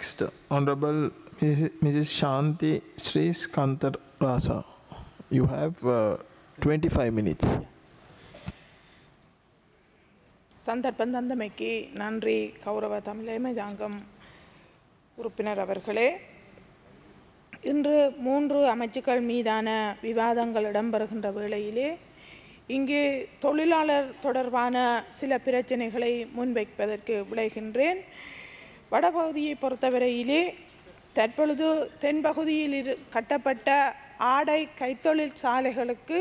Next, Honorable Mrs. Mrs. Shanti Sri Skantar Rasa. You have uh, 25 minutes. சந்தர்ப்பம் தந்தமைக்கு நன்றி கௌரவ தமிழமை ஜாங்கம் உறுப்பினர் அவர்களே இன்று மூன்று அமைச்சுக்கள் மீதான விவாதங்கள் இடம்பெறுகின்ற வேளையிலே இங்கு தொழிலாளர் தொடர்பான சில பிரச்சனைகளை முன்வைப்பதற்கு விளைகின்றேன் வடபகுதியை பொறுத்தவரையிலே தற்பொழுது தென்பகுதியில் இரு கட்டப்பட்ட ஆடை கைத்தொழில் சாலைகளுக்கு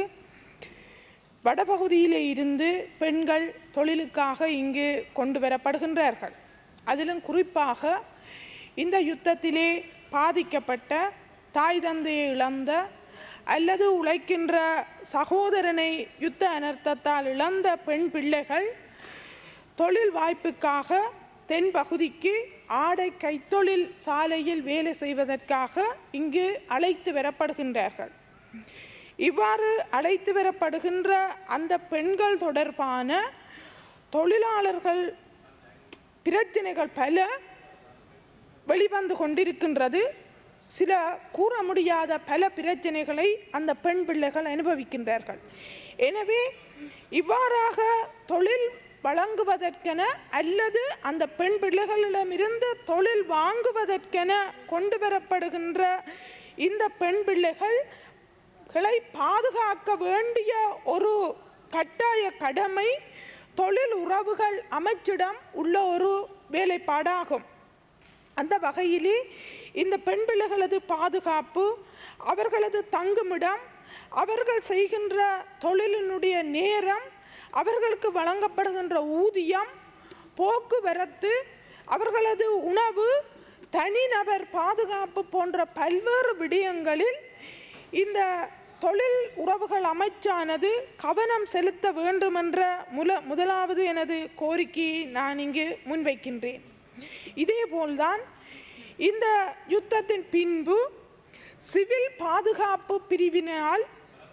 வடபகுதியிலே இருந்து பெண்கள் தொழிலுக்காக இங்கு கொண்டு வரப்படுகின்றார்கள் அதிலும் குறிப்பாக இந்த யுத்தத்திலே பாதிக்கப்பட்ட தாய் தந்தையை இழந்த அல்லது உழைக்கின்ற சகோதரனை யுத்த அனர்த்தத்தால் இழந்த பெண் பிள்ளைகள் தொழில் வாய்ப்புக்காக தென் பகுதிக்கு ஆடை கைத்தொழில் சாலையில் வேலை செய்வதற்காக இங்கு அழைத்து வரப்படுகின்றார்கள் இவ்வாறு அழைத்து வரப்படுகின்ற அந்த பெண்கள் தொடர்பான தொழிலாளர்கள் பிரச்சனைகள் பல வெளிவந்து கொண்டிருக்கின்றது சில கூற முடியாத பல பிரச்சனைகளை அந்த பெண் பிள்ளைகள் அனுபவிக்கின்றார்கள் எனவே இவ்வாறாக தொழில் வழங்குவதற்கென அல்லது அந்த பெண் பிள்ளைகளிடமிருந்து தொழில் வாங்குவதற்கென கொண்டு வரப்படுகின்ற இந்த பெண் பிள்ளைகள் களை பாதுகாக்க வேண்டிய ஒரு கட்டாய கடமை தொழில் உறவுகள் அமைச்சிடம் உள்ள ஒரு வேலைப்பாடாகும் அந்த வகையிலே இந்த பெண் பிள்ளைகளது பாதுகாப்பு அவர்களது தங்குமிடம் அவர்கள் செய்கின்ற தொழிலினுடைய நேரம் அவர்களுக்கு வழங்கப்படுகின்ற ஊதியம் போக்குவரத்து அவர்களது உணவு தனிநபர் பாதுகாப்பு போன்ற பல்வேறு விடயங்களில் இந்த தொழில் உறவுகள் அமைச்சானது கவனம் செலுத்த வேண்டுமென்ற முல முதலாவது எனது கோரிக்கையை நான் இங்கு முன்வைக்கின்றேன் இதேபோல்தான் இந்த யுத்தத்தின் பின்பு சிவில் பாதுகாப்பு பிரிவினால்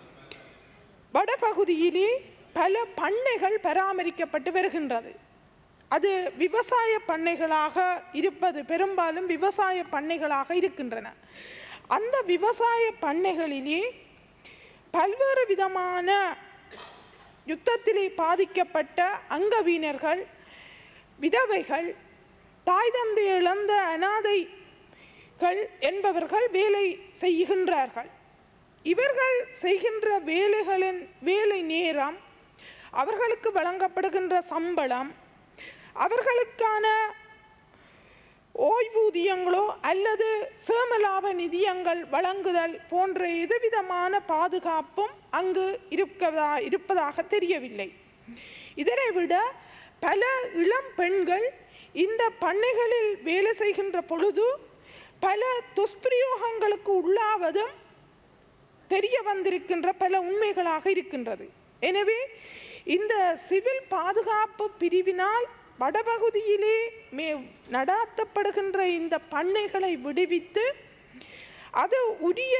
வடபகுதியிலே பல பண்ணைகள் பராமரிக்கப்பட்டு வருகின்றது அது விவசாய பண்ணைகளாக இருப்பது பெரும்பாலும் விவசாய பண்ணைகளாக இருக்கின்றன அந்த விவசாய பண்ணைகளிலே பல்வேறு விதமான யுத்தத்திலே பாதிக்கப்பட்ட அங்கவீனர்கள் விதவைகள் தாய் தந்தை இழந்த அனாதைகள் என்பவர்கள் வேலை செய்கின்றார்கள் இவர்கள் செய்கின்ற வேலைகளின் வேலை நேரம் அவர்களுக்கு வழங்கப்படுகின்ற சம்பளம் அவர்களுக்கான ஓய்வூதியங்களோ அல்லது சேமலாப நிதியங்கள் வழங்குதல் போன்ற எதுவிதமான பாதுகாப்பும் அங்கு இருக்கதா இருப்பதாக தெரியவில்லை இதனை விட பல இளம் பெண்கள் இந்த பண்ணைகளில் வேலை செய்கின்ற பொழுது பல துஷ்பிரயோகங்களுக்கு உள்ளாவதும் தெரிய வந்திருக்கின்ற பல உண்மைகளாக இருக்கின்றது எனவே இந்த சிவில் பாதுகாப்பு பிரிவினால் வடபகுதியிலே மே நடாத்தப்படுகின்ற இந்த பண்ணைகளை விடுவித்து அது உரிய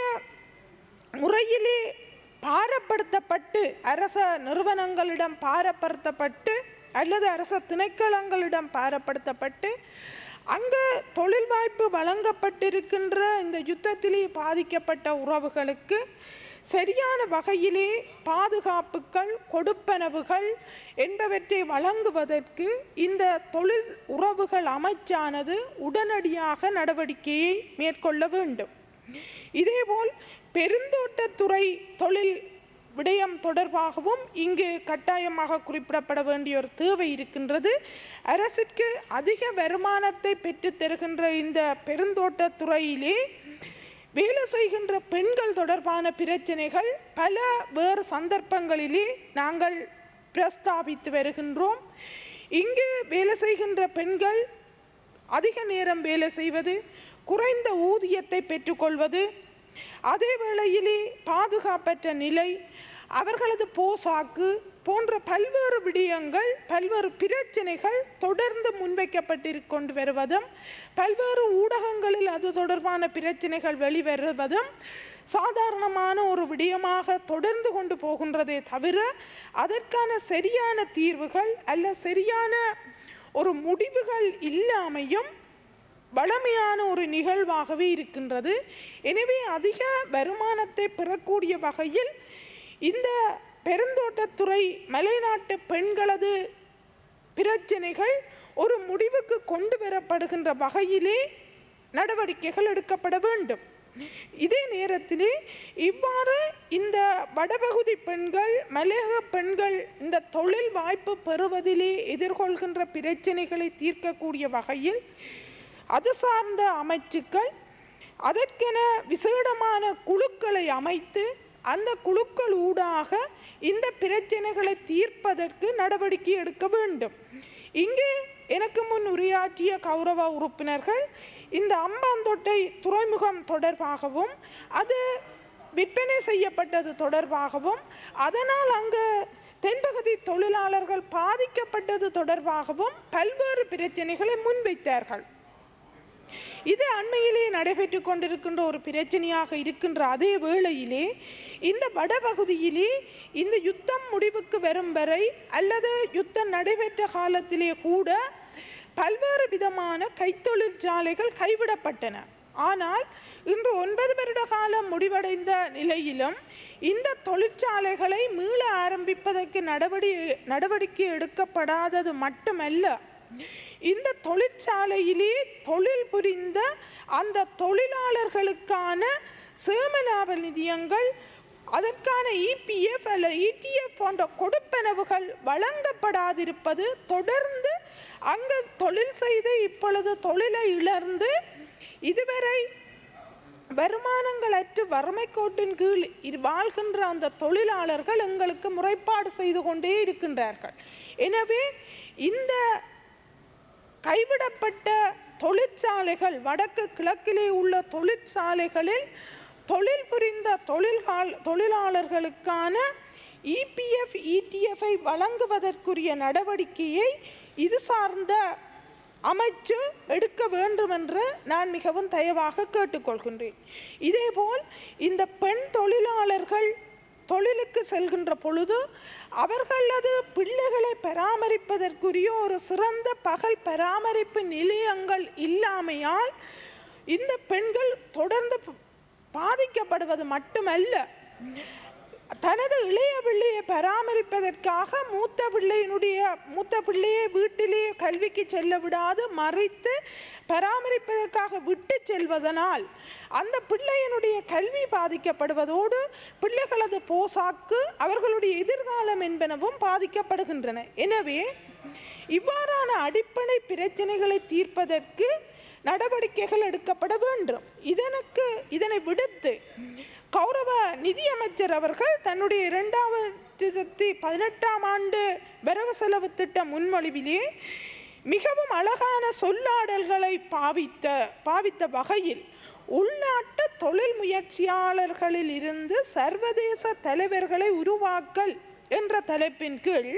முறையிலே பாரப்படுத்தப்பட்டு அரச நிறுவனங்களிடம் பாரப்படுத்தப்பட்டு அல்லது அரச திணைக்களங்களிடம் பாரப்படுத்தப்பட்டு அங்கு தொழில் வாய்ப்பு வழங்கப்பட்டிருக்கின்ற இந்த யுத்தத்திலே பாதிக்கப்பட்ட உறவுகளுக்கு சரியான வகையிலே பாதுகாப்புகள் கொடுப்பனவுகள் என்பவற்றை வழங்குவதற்கு இந்த தொழில் உறவுகள் அமைச்சானது உடனடியாக நடவடிக்கையை மேற்கொள்ள வேண்டும் இதேபோல் பெருந்தோட்டத்துறை தொழில் விடயம் தொடர்பாகவும் இங்கு கட்டாயமாக குறிப்பிடப்பட வேண்டிய ஒரு தேவை இருக்கின்றது அரசுக்கு அதிக வருமானத்தை பெற்றுத் தருகின்ற இந்த பெருந்தோட்டத்துறையிலே வேலை செய்கின்ற பெண்கள் தொடர்பான பிரச்சனைகள் பல வேறு சந்தர்ப்பங்களிலே நாங்கள் பிரஸ்தாபித்து வருகின்றோம் இங்கு வேலை செய்கின்ற பெண்கள் அதிக நேரம் வேலை செய்வது குறைந்த ஊதியத்தை பெற்றுக்கொள்வது அதே வேளையிலே பாதுகாப்பற்ற நிலை அவர்களது போசாக்கு போன்ற பல்வேறு விடயங்கள் பல்வேறு பிரச்சனைகள் தொடர்ந்து முன்வைக்கப்பட்டு கொண்டு வருவதும் பல்வேறு ஊடகங்களில் அது தொடர்பான பிரச்சனைகள் வெளிவருவதும் சாதாரணமான ஒரு விடயமாக தொடர்ந்து கொண்டு போகின்றதே தவிர அதற்கான சரியான தீர்வுகள் அல்ல சரியான ஒரு முடிவுகள் இல்லாமையும் வளமையான ஒரு நிகழ்வாகவே இருக்கின்றது எனவே அதிக வருமானத்தை பெறக்கூடிய வகையில் இந்த பெருந்தோட்டத்துறை மலைநாட்டு பெண்களது பிரச்சனைகள் ஒரு முடிவுக்கு கொண்டு வரப்படுகின்ற வகையிலே நடவடிக்கைகள் எடுக்கப்பட வேண்டும் இதே நேரத்திலே இவ்வாறு இந்த வடபகுதி பெண்கள் மலையக பெண்கள் இந்த தொழில் வாய்ப்பு பெறுவதிலே எதிர்கொள்கின்ற பிரச்சனைகளை தீர்க்கக்கூடிய வகையில் அது சார்ந்த அமைச்சுக்கள் அதற்கென விசேடமான குழுக்களை அமைத்து அந்த குழுக்கள் ஊடாக இந்த பிரச்சனைகளை தீர்ப்பதற்கு நடவடிக்கை எடுக்க வேண்டும் இங்கே எனக்கு முன் உரையாற்றிய கௌரவ உறுப்பினர்கள் இந்த அம்பாந்தோட்டை துறைமுகம் தொடர்பாகவும் அது விற்பனை செய்யப்பட்டது தொடர்பாகவும் அதனால் அங்கு தென்பகுதி தொழிலாளர்கள் பாதிக்கப்பட்டது தொடர்பாகவும் பல்வேறு பிரச்சனைகளை முன்வைத்தார்கள் இது அண்மையிலே நடைபெற்று கொண்டிருக்கின்ற ஒரு பிரச்சனையாக இருக்கின்ற அதே வேளையிலே இந்த வடபகுதியிலே இந்த யுத்தம் முடிவுக்கு வரும் வரை அல்லது யுத்தம் நடைபெற்ற காலத்திலே கூட பல்வேறு விதமான கைத்தொழிற்சாலைகள் கைவிடப்பட்டன ஆனால் இன்று ஒன்பது வருட காலம் முடிவடைந்த நிலையிலும் இந்த தொழிற்சாலைகளை மீள ஆரம்பிப்பதற்கு நடவடி நடவடிக்கை எடுக்கப்படாதது மட்டுமல்ல இந்த தொழிற்சாலையிலே தொழில் புரிந்த அந்த தொழிலாளர்களுக்கான சேமலாப நிதியங்கள் அதற்கான இபிஎஃப் அல்ல இடிஎஃப் போன்ற கொடுப்பனவுகள் வழங்கப்படாதிருப்பது தொடர்ந்து அங்கு தொழில் செய்து இப்பொழுது தொழிலை இழந்து இதுவரை வருமானங்களற்று வறுமை கோட்டின் கீழ் இரு- வாழ்கின்ற அந்த தொழிலாளர்கள் எங்களுக்கு முறைப்பாடு செய்து கொண்டே இருக்கின்றார்கள் எனவே இந்த கைவிடப்பட்ட தொழிற்சாலைகள் வடக்கு கிழக்கிலே உள்ள தொழிற்சாலைகளில் தொழில் புரிந்த தொழில்கால் தொழிலாளர்களுக்கான இபிஎஃப் இடிஎஃப்ஐ வழங்குவதற்குரிய நடவடிக்கையை இது சார்ந்த அமைச்சு எடுக்க வேண்டும் என்று நான் மிகவும் தயவாக கேட்டுக்கொள்கின்றேன் இதேபோல் இந்த பெண் தொழிலாளர்கள் தொழிலுக்கு செல்கின்ற பொழுது அவர்களது பிள்ளைகளை பராமரிப்பதற்குரிய ஒரு சிறந்த பகல் பராமரிப்பு நிலையங்கள் இல்லாமையால் இந்த பெண்கள் தொடர்ந்து ப- பாதிக்கப்படுவது மட்டுமல்ல தனது இளைய பிள்ளையை பராமரிப்பதற்காக மூத்த பிள்ளையினுடைய மூத்த பிள்ளையை வீட்டிலே கல்விக்கு செல்ல விடாது மறைத்து பராமரிப்பதற்காக விட்டு செல்வதனால் அந்த பிள்ளையினுடைய கல்வி பாதிக்கப்படுவதோடு பிள்ளைகளது போசாக்கு அவர்களுடைய எதிர்காலம் என்பனவும் பாதிக்கப்படுகின்றன எனவே இவ்வாறான அடிப்படை பிரச்சனைகளை தீர்ப்பதற்கு நடவடிக்கைகள் எடுக்கப்பட வேண்டும் இதனுக்கு இதனை விடுத்து கௌரவ நிதியமைச்சர் அவர்கள் தன்னுடைய இரண்டாயிரத்தி பதினெட்டாம் ஆண்டு வரவு செலவு திட்ட முன்மொழிவிலே மிகவும் அழகான சொல்லாடல்களை பாவித்த பாவித்த வகையில் உள்நாட்டு தொழில் முயற்சியாளர்களில் இருந்து சர்வதேச தலைவர்களை உருவாக்கல் என்ற தலைப்பின் கீழ்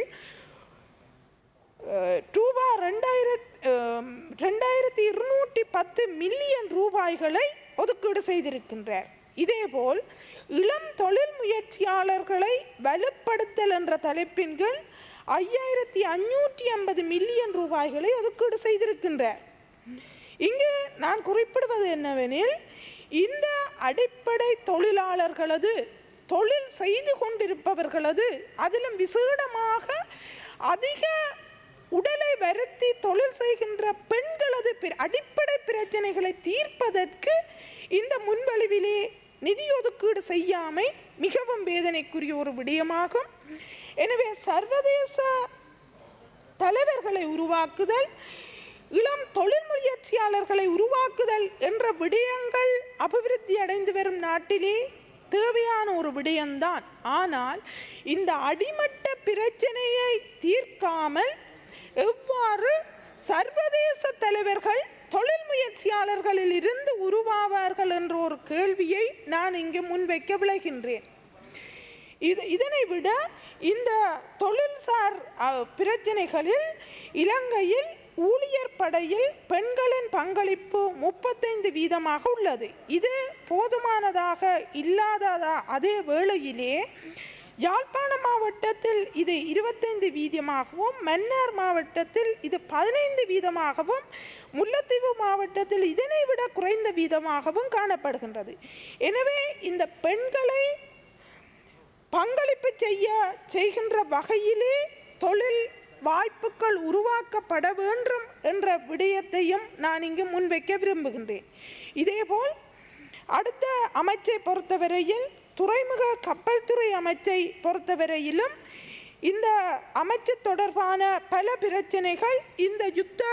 அஹ், ரூபா ரெண்டாயிரத் அஹ், ரெண்டாயிரத்தி இருநூற்றி பத்து மில்லியன் ரூபாய்களை ஒதுக்கீடு செய்திருக்கின்றார் இதேபோல் இளம் தொழில் முயற்சியாளர்களை வலுப்படுத்தல் என்ற தலைப்பின் கீழ் ஐயாயிரத்தி அஞ்சூற்றி ஐம்பது மில்லியன் ரூபாய்களை ஒதுக்கீடு செய்திருக்கின்றார் இங்கு நான் குறிப்பிடுவது என்னவெனில் இந்த அடிப்படை தொழிலாளர்களது தொழில் செய்து கொண்டிருப்பவர்களது அதிலும் விசேடமாக அதிக உடலை வருத்தி தொழில் செய்கின்ற பெண்களது பிர- அடிப்படை பிரச்சனைகளை தீர்ப்பதற்கு இந்த முன்வழிவிலே நிதி ஒதுக்கீடு செய்யாமை மிகவும் வேதனைக்குரிய ஒரு விடயமாகும் எனவே சர்வதேச தலைவர்களை உருவாக்குதல் இளம் தொழில் முயற்சியாளர்களை உருவாக்குதல் என்ற விடயங்கள் அபிவிருத்தி அடைந்து வரும் நாட்டிலே தேவையான ஒரு விடயம்தான் ஆனால் இந்த அடிமட்ட பிரச்சனையை தீர்க்காமல் எவ்வாறு சர்வதேச தலைவர்கள் தொழில் முயற்சியாளர்களில் இருந்து உருவாவார்கள் என்ற ஒரு கேள்வியை நான் இங்கு முன்வைக்க விளைகின்றேன் இது இதனை விட இந்த தொழில்சார் அ, பிரச்சனைகளில் இலங்கையில் ஊழியர் படையில் பெண்களின் பங்களிப்பு முப்பத்தைந்து வீதமாக உள்ளது இது போதுமானதாக இல்லாததா அதே வேளையிலே யாழ்ப்பாண மாவட்டத்தில் இது இருபத்தைந்து வீதமாகவும் மன்னார் மாவட்டத்தில் இது பதினைந்து வீதமாகவும் முல்லைத்தீவு மாவட்டத்தில் இதனை விட குறைந்த வீதமாகவும் காணப்படுகின்றது எனவே இந்த பெண்களை பங்களிப்பு செய்ய செய்கின்ற வகையிலே தொழில் வாய்ப்புகள் உருவாக்கப்பட வேண்டும் என்ற விடயத்தையும் நான் இங்கு முன்வைக்க விரும்புகின்றேன் இதேபோல் அடுத்த அமைச்சை பொறுத்தவரையில் துறைமுக கப்பல் துறை அமைச்சை பொறுத்தவரையிலும் இந்த அமைச்சு தொடர்பான பல பிரச்சனைகள் இந்த யுத்த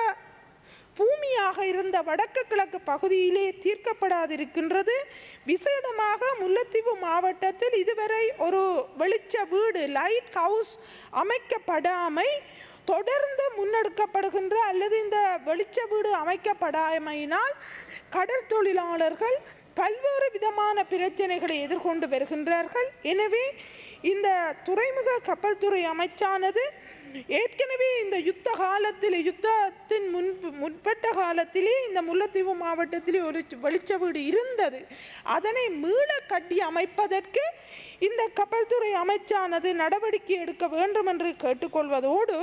பூமியாக இருந்த வடக்கு கிழக்கு பகுதியிலே தீர்க்கப்படாதிருக்கின்றது விசேடமாக முல்லைத்தீவு மாவட்டத்தில் இதுவரை ஒரு வெளிச்ச வீடு லைட் ஹவுஸ் அமைக்கப்படாமை தொடர்ந்து முன்னெடுக்கப்படுகின்ற அல்லது இந்த வெளிச்ச வீடு அமைக்கப்படாமையினால் கடல் தொழிலாளர்கள் பல்வேறு விதமான பிரச்சனைகளை எதிர்கொண்டு வருகின்றார்கள் எனவே இந்த துறைமுக கப்பல் துறை அமைச்சானது ஏற்கனவே இந்த யுத்த காலத்தில் யுத்தத்தின் முன்பு முற்பட்ட காலத்திலே இந்த முல்லைத்தீவு மாவட்டத்திலே ஒரு வெளிச்ச வீடு இருந்தது அதனை மீள கட்டி அமைப்பதற்கு இந்த கப்பல் துறை அமைச்சானது நடவடிக்கை எடுக்க வேண்டும் என்று கேட்டுக்கொள்வதோடு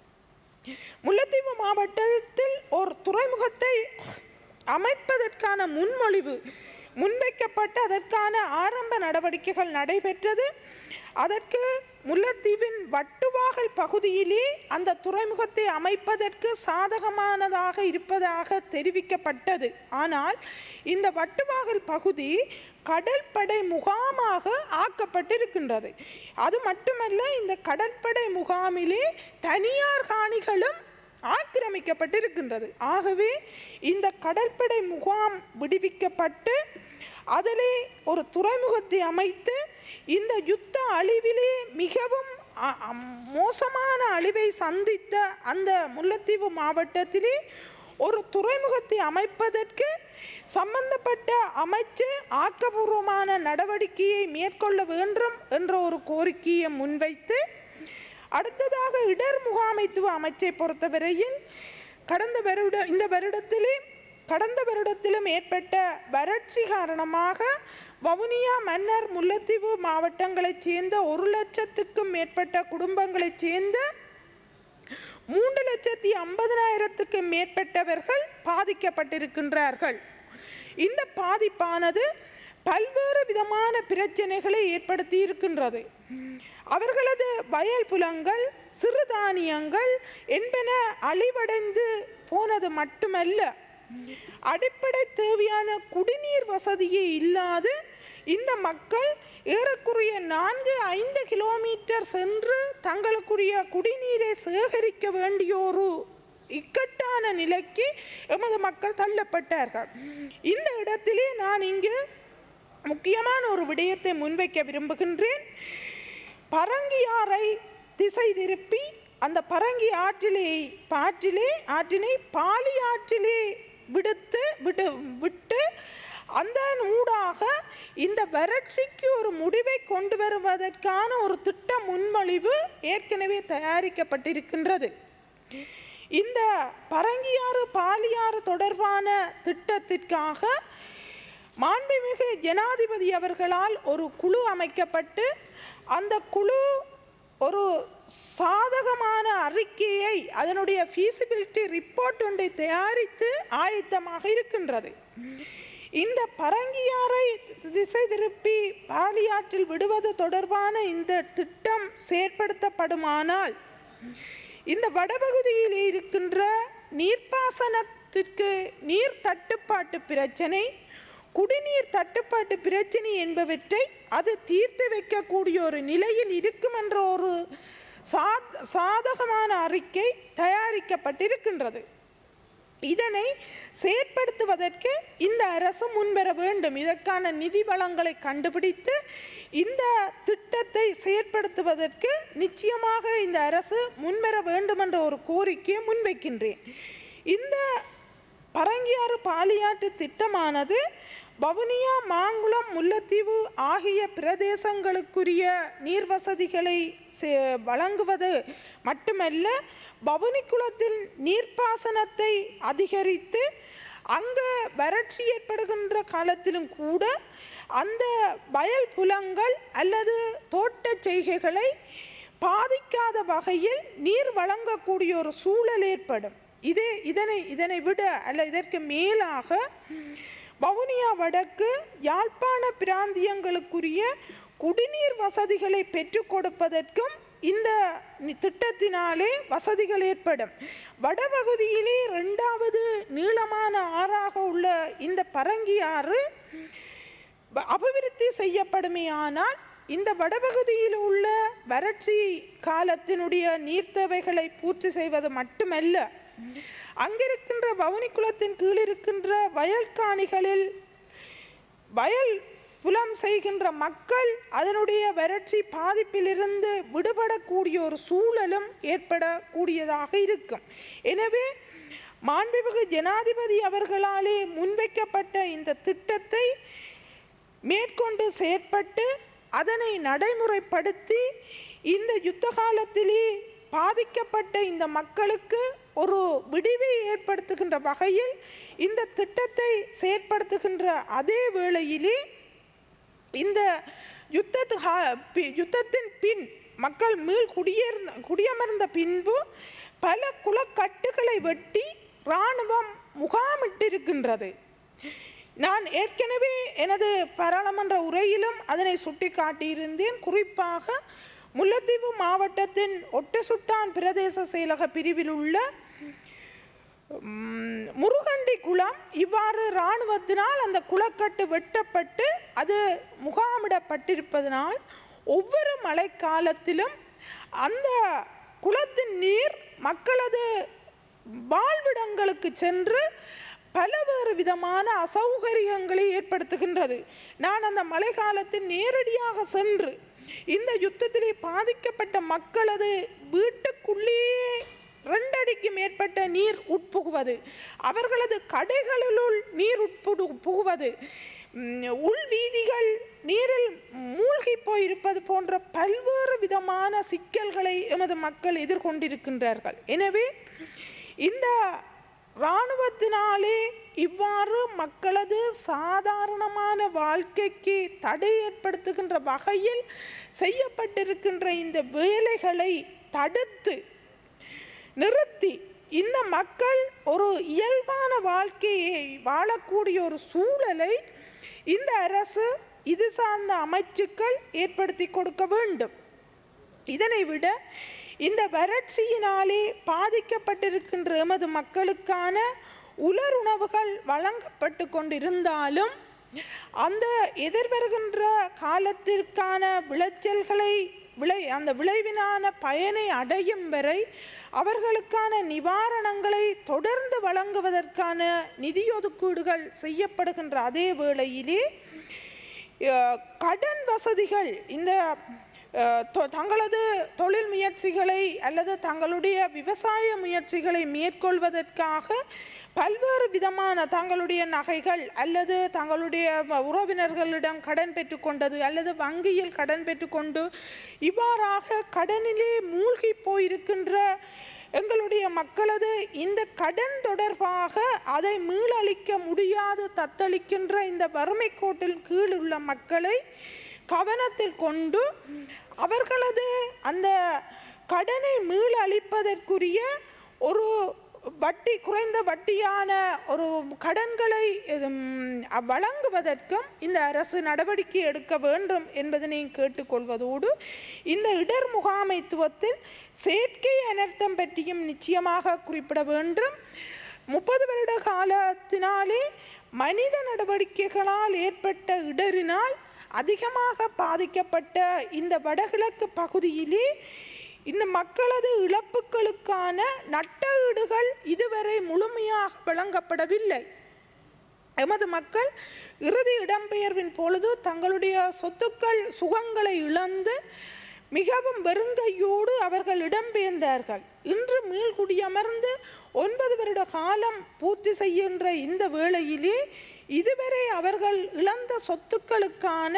முல்லைத்தீவு மாவட்டத்தில் ஒரு துறைமுகத்தை அமைப்பதற்கான முன்மொழிவு முன்வைக்கப்பட்டு அதற்கான ஆரம்ப நடவடிக்கைகள் நடைபெற்றது அதற்கு முல்லைத்தீவின் வட்டுவாகல் பகுதியிலே அந்த துறைமுகத்தை அமைப்பதற்கு சாதகமானதாக இருப்பதாக தெரிவிக்கப்பட்டது ஆனால் இந்த வட்டுவாகல் பகுதி கடற்படை முகாமாக ஆக்கப்பட்டிருக்கின்றது அது மட்டுமல்ல இந்த கடற்படை முகாமிலே தனியார் காணிகளும் ஆக்கிரமிக்கப்பட்டிருக்கின்றது ஆகவே இந்த கடற்படை முகாம் விடுவிக்கப்பட்டு அதிலே ஒரு துறைமுகத்தை அமைத்து இந்த யுத்த அழிவிலே மிகவும் அ- அம்- மோசமான அழிவை சந்தித்த அந்த முல்லைத்தீவு மாவட்டத்திலே ஒரு துறைமுகத்தை அமைப்பதற்கு சம்பந்தப்பட்ட அமைச்சு ஆக்கபூர்வமான நடவடிக்கையை மேற்கொள்ள வேண்டும் என்ற ஒரு கோரிக்கையை முன்வைத்து அடுத்ததாக இடர் முகாமைத்துவ அமைச்சை பொறுத்தவரையில் கடந்த வருட இந்த வருடத்திலே கடந்த வருடத்திலும் ஏற்பட்ட வறட்சி காரணமாக வவுனியா மன்னர் முல்லைத்தீவு மாவட்டங்களைச் சேர்ந்த ஒரு லட்சத்துக்கும் மேற்பட்ட குடும்பங்களைச் சேர்ந்த மூன்று லட்சத்தி ஐம்பதனாயிரத்துக்கு மேற்பட்டவர்கள் பாதிக்கப்பட்டிருக்கின்றார்கள் இந்த பாதிப்பானது பல்வேறு விதமான பிரச்சனைகளை ஏற்படுத்தி இருக்கின்றது அவர்களது வயல் புலங்கள் சிறுதானியங்கள் என்பன அழிவடைந்து போனது மட்டுமல்ல அடிப்படை தேவையான குடிநீர் வசதியே இல்லாது இந்த மக்கள் ஏறக்குறைய நான்கு ஐந்து கிலோமீட்டர் சென்று தங்களுக்குரிய குடிநீரை சேகரிக்க வேண்டிய ஒரு இக்கட்டான நிலைக்கு எமது மக்கள் தள்ளப்பட்டார்கள் இந்த இடத்திலே நான் இங்கு முக்கியமான ஒரு விடயத்தை முன்வைக்க விரும்புகின்றேன் பரங்கியாரை திசை திருப்பி அந்த பரங்கி ஆற்றிலே ஆற்றிலே ஆற்றினை பாலி ஆற்றிலே விடுத்து விடு விட்டு அந்த ஊடாக இந்த வறட்சிக்கு ஒரு முடிவை கொண்டு வருவதற்கான ஒரு திட்ட முன்மொழிவு ஏற்கனவே தயாரிக்கப்பட்டிருக்கின்றது இந்த பரங்கியாறு பாலியாறு தொடர்பான திட்டத்திற்காக மாண்புமிகு ஜனாதிபதி அவர்களால் ஒரு குழு அமைக்கப்பட்டு அந்த குழு ஒரு சாதகமான அறிக்கையை அதனுடைய ஃபீசிபிலிட்டி ரிப்போர்ட் ஒன்றை தயாரித்து ஆயத்தமாக இருக்கின்றது இந்த பரங்கியாரை திசை திருப்பி பாலியாற்றில் விடுவது தொடர்பான இந்த திட்டம் செயற்படுத்தப்படுமானால் இந்த வடபகுதியில் இருக்கின்ற நீர்ப்பாசனத்திற்கு நீர் தட்டுப்பாட்டு பிரச்சனை குடிநீர் தட்டுப்பாட்டு பிரச்சனை என்பவற்றை அது தீர்த்து வைக்கக்கூடிய ஒரு நிலையில் இருக்கும் என்ற ஒரு சாத் சாதகமான அறிக்கை தயாரிக்கப்பட்டிருக்கின்றது இதனை செயற்படுத்துவதற்கு இந்த அரசு முன்வர வேண்டும் இதற்கான நிதி வளங்களை கண்டுபிடித்து இந்த திட்டத்தை செயற்படுத்துவதற்கு நிச்சயமாக இந்த அரசு முன்வர வேண்டும் என்ற ஒரு கோரிக்கையை முன்வைக்கின்றேன் இந்த பரங்கியாறு பாலியாட்டு திட்டமானது வவுனியா மாங்குளம் முல்லைத்தீவு ஆகிய பிரதேசங்களுக்குரிய நீர் வசதிகளை சே- வழங்குவது மட்டுமல்ல வவுனிக்குளத்தில் நீர்ப்பாசனத்தை அதிகரித்து அங்கே வறட்சி ஏற்படுகின்ற காலத்திலும் கூட அந்த வயல் புலங்கள் அல்லது தோட்டச் செய்கைகளை பாதிக்காத வகையில் நீர் வழங்கக்கூடிய ஒரு சூழல் ஏற்படும் இதே இதனை இதனை விட அல்ல இதற்கு மேலாக வவுனியா வடக்கு யாழ்ப்பாண பிராந்தியங்களுக்குரிய குடிநீர் வசதிகளை பெற்றுக் கொடுப்பதற்கும் இந்த நி- திட்டத்தினாலே வசதிகள் ஏற்படும் வடபகுதியிலே இரண்டாவது நீளமான ஆறாக உள்ள இந்த பரங்கி ஆறு வ- அபிவிருத்தி செய்யப்படுமேயானால் இந்த வடபகுதியில் உள்ள வறட்சி காலத்தினுடைய நீர்த்தேவைகளை பூர்த்தி செய்வது மட்டுமல்ல அங்கிருக்கின்ற வவுனி குளத்தின் கீழ் இருக்கின்ற வயல்காணிகளில் வயல் புலம் செய்கின்ற மக்கள் அதனுடைய வறட்சி பாதிப்பிலிருந்து விடுபடக்கூடிய ஒரு சூழலும் ஏற்படக்கூடியதாக இருக்கும் எனவே மாண்புமிகு ஜனாதிபதி அவர்களாலே முன்வைக்கப்பட்ட இந்த திட்டத்தை மேற்கொண்டு செயற்பட்டு அதனை நடைமுறைப்படுத்தி இந்த யுத்த காலத்திலே பாதிக்கப்பட்ட இந்த மக்களுக்கு ஒரு விடிவை ஏற்படுத்துகின்ற வகையில் இந்த திட்டத்தை செயற்படுத்துகின்ற அதே வேளையிலே இந்த யுத்தத்து கா- பி- யுத்தத்தின் பின் மக்கள் மீள் குடியேர்ந்த குடியமர்ந்த பின்பு பல குளக்கட்டுகளை வெட்டி இராணுவம் முகாமிட்டிருக்கின்றது நான் ஏற்கனவே எனது பாராளுமன்ற உரையிலும் அதனை சுட்டிக்காட்டியிருந்தேன் குறிப்பாக முல்லைத்தீவு மாவட்டத்தின் ஒட்டசுட்டான் பிரதேச செயலக பிரிவில் உள்ள ம், முருகண்டி குளம் இவ்வாறு இராணுவத்தினால் அந்த குளக்கட்டு வெட்டப்பட்டு அது முகாமிடப்பட்டிருப்பதனால் ஒவ்வொரு மழைக்காலத்திலும் அந்த குளத்தின் நீர் மக்களது வாழ்விடங்களுக்கு சென்று பலவேறு விதமான அசௌகரியங்களை ஏற்படுத்துகின்றது நான் அந்த மழை காலத்தில் நேரடியாக சென்று இந்த யுத்தத்திலே பாதிக்கப்பட்ட மக்களது வீட்டுக்குள்ளேயே ரெண்டடிக்கு மேற்பட்ட நீர் உட்புகுவது அவர்களது கடைகளிலுள் நீர் உட்புடு புகுவது ம், உள் வீதிகள் நீரில் மூழ்கி போயிருப்பது போன்ற பல்வேறு விதமான சிக்கல்களை எமது மக்கள் எதிர்கொண்டிருக்கின்றார்கள் எனவே இந்த இராணுவத்தினாலே இவ்வாறு மக்களது சாதாரணமான வாழ்க்கைக்கு தடை ஏற்படுத்துகின்ற வகையில் செய்யப்பட்டிருக்கின்ற இந்த வேலைகளை தடுத்து நிறுத்தி இந்த மக்கள் ஒரு இயல்பான வாழ்க்கையை வாழக்கூடிய ஒரு சூழலை இந்த அரசு இது சார்ந்த அமைச்சுக்கள் ஏற்படுத்தி கொடுக்க வேண்டும் இதனை விட இந்த வறட்சியினாலே பாதிக்கப்பட்டிருக்கின்ற எமது மக்களுக்கான உலருணவுகள் வழங்கப்பட்டு கொண்டிருந்தாலும் அந்த எதிர்வருகின்ற காலத்திற்கான விளைச்சல்களை விளை அந்த விளைவினான பயனை அடையும் வரை அவர்களுக்கான நிவாரணங்களை தொடர்ந்து வழங்குவதற்கான நிதி ஒதுக்கீடுகள் செய்யப்படுகின்ற அதே வேளையிலே அஹ், கடன் வசதிகள் இந்த அஹ், தொ- தங்களது தொழில் முயற்சிகளை அல்லது தங்களுடைய விவசாய முயற்சிகளை மேற்கொள்வதற்காக பல்வேறு விதமான தங்களுடைய நகைகள் அல்லது தங்களுடைய வ- உறவினர்களிடம் கடன் பெற்றுக்கொண்டது அல்லது வங்கியில் கடன் பெற்றுக்கொண்டு இவ்வாறாக கடனிலே மூழ்கி போயிருக்கின்ற எங்களுடைய மக்களது இந்த கடன் தொடர்பாக அதை மீளளிக்க முடியாது தத்தளிக்கின்ற இந்த வறுமை கோட்டில் கீழ் உள்ள மக்களை கவனத்தில் கொண்டு அவர்களது அந்த கடனை மீளளிப்பதற்குரிய ஒரு வட்டி குறைந்த வட்டியான ஒரு கடன்களை உம், வழங்குவதற்கும் இந்த அரசு நடவடிக்கை எடுக்க வேண்டும் என்பதனை கேட்டுக்கொள்வதோடு இந்த இடர் முகாமைத்துவத்தில் செயற்கை அனர்த்தம் பற்றியும் நிச்சயமாக குறிப்பிட வேண்டும் முப்பது வருட காலத்தினாலே மனித நடவடிக்கைகளால் ஏற்பட்ட இடரினால் அதிகமாக பாதிக்கப்பட்ட இந்த வடகிழக்கு பகுதியிலே இந்த மக்களது இழப்புகளுக்கான நட்டஈடுகள் இதுவரை முழுமையாக வழங்கப்படவில்லை எமது மக்கள் இறுதி இடம்பெயர்வின் பொழுது தங்களுடைய சொத்துக்கள் சுகங்களை இழந்து மிகவும் வெறுங்கையோடு அவர்கள் இடம்பெயர்ந்தார்கள் இன்று மீள்குடியமர்ந்து ஒன்பது வருட காலம் பூர்த்தி செய்கின்ற இந்த வேளையிலே இதுவரை அவர்கள் இழந்த சொத்துக்களுக்கான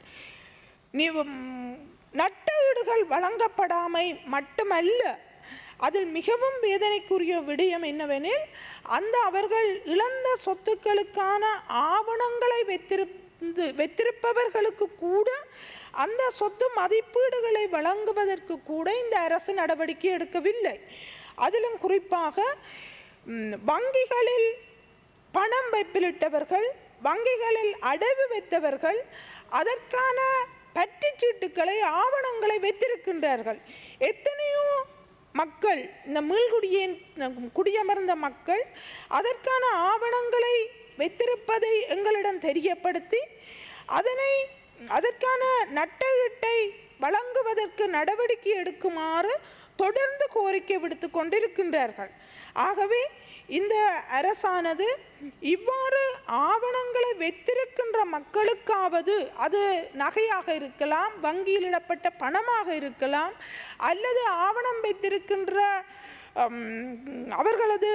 நிவ- நட்டஈடுகள் வழங்கப்படாமை மட்டுமல்ல அதில் மிகவும் வேதனைக்குரிய விடயம் என்னவெனில் அந்த அவர்கள் இழந்த சொத்துக்களுக்கான ஆவணங்களை வைத்திருந்து வைத்திருப்பவர்களுக்கு கூட அந்த சொத்து மதிப்பீடுகளை வழங்குவதற்கு கூட இந்த அரசு நடவடிக்கை எடுக்கவில்லை அதிலும் குறிப்பாக ம், வங்கிகளில் பணம் வைப்பிலிட்டவர்கள் வங்கிகளில் அடைவு வைத்தவர்கள் அதற்கான பற்றுச்சீட்டுக்களை ஆவணங்களை வைத்திருக்கின்றார்கள் எத்தனையோ மக்கள் இந்த மீள்குடியேன் குடியமர்ந்த மக்கள் அதற்கான ஆவணங்களை வைத்திருப்பதை எங்களிடம் தெரியப்படுத்தி அதனை அதற்கான நட்டஈட்டை வழங்குவதற்கு நடவடிக்கை எடுக்குமாறு தொடர்ந்து கோரிக்கை விடுத்து கொண்டிருக்கின்றார்கள் ஆகவே இந்த அரசானது இவ்வாறு ஆவணங்களை வைத்திருக்கின்ற மக்களுக்காவது அது நகையாக இருக்கலாம் வங்கியில் இடப்பட்ட பணமாக இருக்கலாம் அல்லது ஆவணம் வைத்திருக்கின்ற ஹம், அவர்களது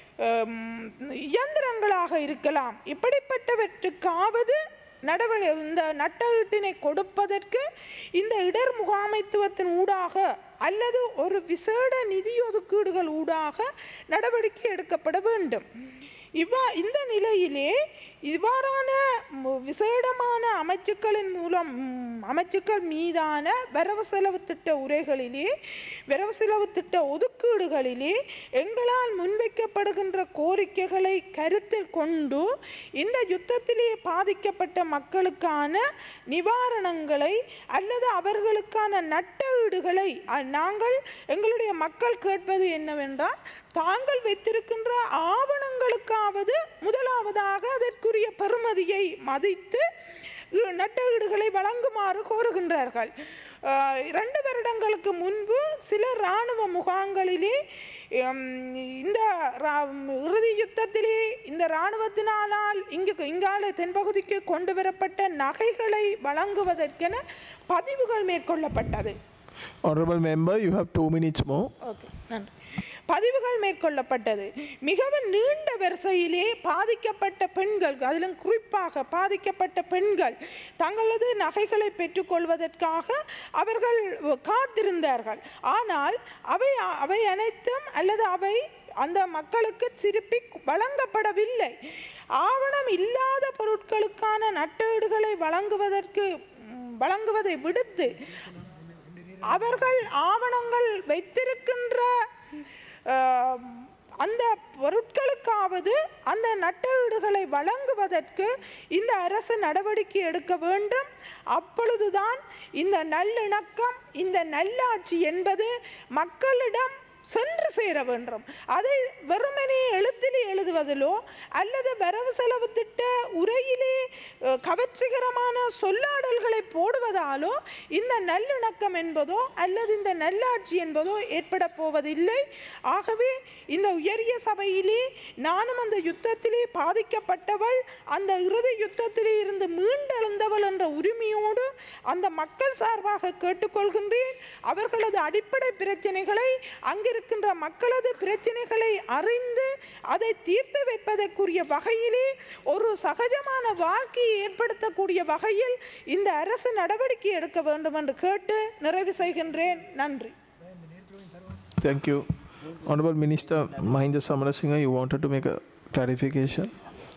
ஹம், இயந்திரங்களாக இருக்கலாம் இப்படிப்பட்டவற்றுக்காவது நடவடி இந்த நட்டஈட்டினை கொடுப்பதற்கு இந்த இடர் முகாமைத்துவத்தின் ஊடாக அல்லது ஒரு விசேட நிதி ஒதுக்கீடுகள் ஊடாக நடவடிக்கை எடுக்கப்பட வேண்டும் இவ்வா இந்த நிலையிலே இவ்வாறான மு- விசேடமான அமைச்சுக்களின் மூலம் ம், அமைச்சுக்கள் மீதான வரவு செலவு திட்ட உரைகளிலே வரவு செலவு திட்ட ஒதுக்கீடுகளிலே எங்களால் முன்வைக்கப்படுகின்ற கோரிக்கைகளை கருத்தில் கொண்டு இந்த யுத்தத்திலே பாதிக்கப்பட்ட மக்களுக்கான நிவாரணங்களை அல்லது அவர்களுக்கான நட்டஈடுகளை அ- நாங்கள் எங்களுடைய மக்கள் கேட்பது என்னவென்றால் தாங்கள் வைத்திருக்கின்ற ஆவணங்களுக்காவது முதலாவதாக அதற்குரிய பெறுமதியை மதித்து இ- நட்டஈடுகளை வழங்குமாறு கோருகின்றார்கள் அஹ், இரண்டு வருடங்களுக்கு முன்பு சில இராணுவ முகாம்களிலே ஹம், இந்த ரா- இறுதி யுத்தத்திலே இந்த இராணுவத்தினாலால் இங்கு இங்கால தென்பகுதிக்கு கொண்டு வரப்பட்ட நகைகளை வழங்குவதற்கென பதிவுகள் மேற்கொள்ளப்பட்டது Honorable member, you have two minutes more. Okay நன்றி பதிவுகள் மேற்கொள்ளப்பட்டது மிகவும் நீண்ட வரிசையிலே பாதிக்கப்பட்ட பெண்கள் அதிலும் குறிப்பாக பாதிக்கப்பட்ட பெண்கள் தங்களது நகைகளை பெற்றுக்கொள்வதற்காக அவர்கள் காத்திருந்தார்கள் ஆனால் அவை அவை அனைத்தும் அல்லது அவை அந்த மக்களுக்கு திருப்பி வழங்கப்படவில்லை ஆவணம் இல்லாத பொருட்களுக்கான நட்டீடுகளை வழங்குவதற்கு ம், வழங்குவதை விடுத்து அவர்கள் ஆவணங்கள் வைத்திருக்கின்ற அஹ், அந்த பொருட்களுக்காவது அந்த நட்டஈடுகளை வழங்குவதற்கு இந்த அரசு நடவடிக்கை எடுக்க வேண்டும் அப்பொழுதுதான் இந்த நல்லிணக்கம் இந்த நல்லாட்சி என்பது மக்களிடம் சென்று சேர வேண்டும் அதை வெறுமனே எழுத்திலே எழுதுவதிலோ அல்லது வரவு செலவு திட்ட உரையிலே அஹ், கவர்ச்சிகரமான சொல்லாடல்களை போடுவதாலோ இந்த நல்லிணக்கம் என்பதோ அல்லது இந்த நல்லாட்சி என்பதோ ஏற்பட போவதில்லை ஆகவே இந்த உயரிய சபையிலே நானும் அந்த யுத்தத்திலே பாதிக்கப்பட்டவள் அந்த இறுதி யுத்தத்திலே இருந்து மீண்டெழுந்தவள் என்ற உரிமையோடு அந்த மக்கள் சார்பாக கேட்டுக்கொள்கின்றேன் அவர்களது அடிப்படை பிரச்சனைகளை அங்கிருக்கின்ற மக்களது பிரச்சனைகளை அறிந்து அதை தீர்த்து வைப்பதற்குரிய வகையிலே ஒரு சகஜமான வாழ்க்கையை ஏற்படுத்தக்கூடிய வகையில் இந்த அரசு நடவடிக்கை எடுக்க வேண்டும் என்று கேட்டு நிறைவு செய்கின்றேன் நன்றி Thank you. Honorable Minister Mahinda Samarasinghe, you wanted to make a clarification?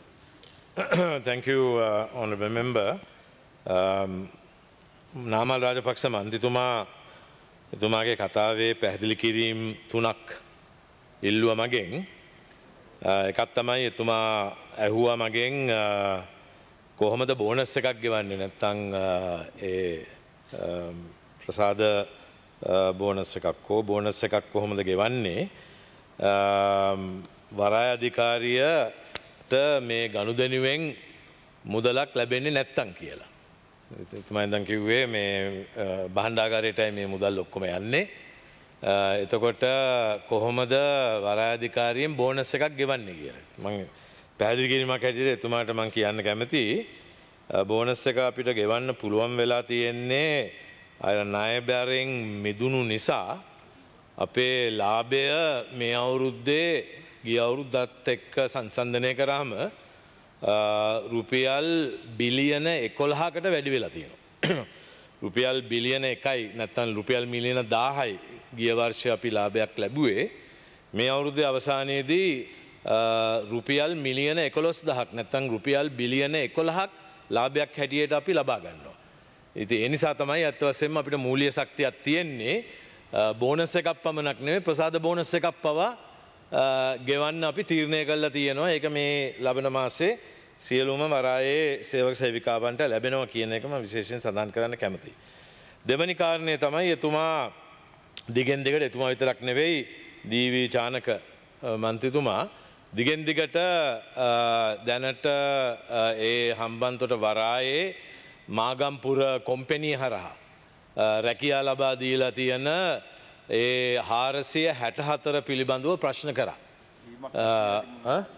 Thank you, uh, Honourable Member. Um, Namal Rajapaksa මන්තිතුමා එතුමාගේ කතාවේ පැහැදිලි කිරීම් තුනක් ඉල්ලුව මගෙන් අ, එකත් තමයි එතුමා ඇහුවා මගෙන් අ, කොහොමද බෝනස් එකක් ගෙවන්නේ නැත්තං ඒ අ, ප්‍රසාද බෝනස් එකක් හෝ බෝනස් එකක් කොහොමද ගෙවන්නේ වරාය අධිකාරියට මේ ගනුදැනුවෙන් මුදලක් ලැබෙන්නේ නැත්තං කියලා. තුමයිදන් කිව්වේ මේ බහන්ඩාගරයටයි මේ මුදල් ඔක්කොම යන්නේ. අ, එතකොට කොහොමද වරාධිකාරියෙන් බෝනස් එකක් ගෙවන්නේ කියන. මං පැදිලි කිරීමක් හැටියට එතුමාට මං කියන්න කැමති බෝනස් එක අපිට ගෙවන්න පුළුවන් වෙලා තියෙන්නේ අය ණයබැරෙන් මිදුණු නිසා අපේ ලාභය මේ අවුරුද්දේ ගිය අවුරුද්දත් එක්ක සංසන්ධනය කරාම අ, රුපියල් බිලියන එකොළහකට වැඩි වෙලා තියෙනවා. රුපියල් බිලියන එකයි නැත්තන් රුපියල් මිලියන දාහයි ගිය වර්ෂ අපි ලාභයක් ලැබුවේ මේ අවුරුද්ධ අවසානයේදී අ, රුපියල් මිලියන එකොළොස් දහක් නැත්තං රුපියල් බිලියන එකොළහක් ලාභයක් හැටියට අපි ලබා ගන්නවා. ඉති එනිසා තමයි ඇත්ත වසෙන්ම අපිට මූලිය ශක්තියක් තියෙන්නේ අ, බෝනස් එකක් පමණක් නෙවේ ප්‍රසාද බෝනස් එකක් පවා අ, ගෙවන්න අපි තීරණය කල්ලා තියෙනවා ඒක මේ ලබන මාසේ සියලුම වරායේ සේවක සේවිකාවන්ට ලැබෙනවා කියන එකම විශේෂයෙන් සඳහන් කරන්න කැමති. දෙවනි කාරණය තමයි එතුමා දිගෙන් දෙකට එතුමා විතරක් නෙවෙයි දීවී චානක අ, මන්ත්‍රතුමා දිගෙන් දිගට අ, දැනට අ, ඒ හම්බන්තොට වරායේ මාගම්පුර කොම්පෙනී හරහා අ, රැකියා ලබා දීලා තියෙන ඒ හාරසිය හැට හතර පිළිබඳුව ප්‍රශ්න කරා. අ? අ?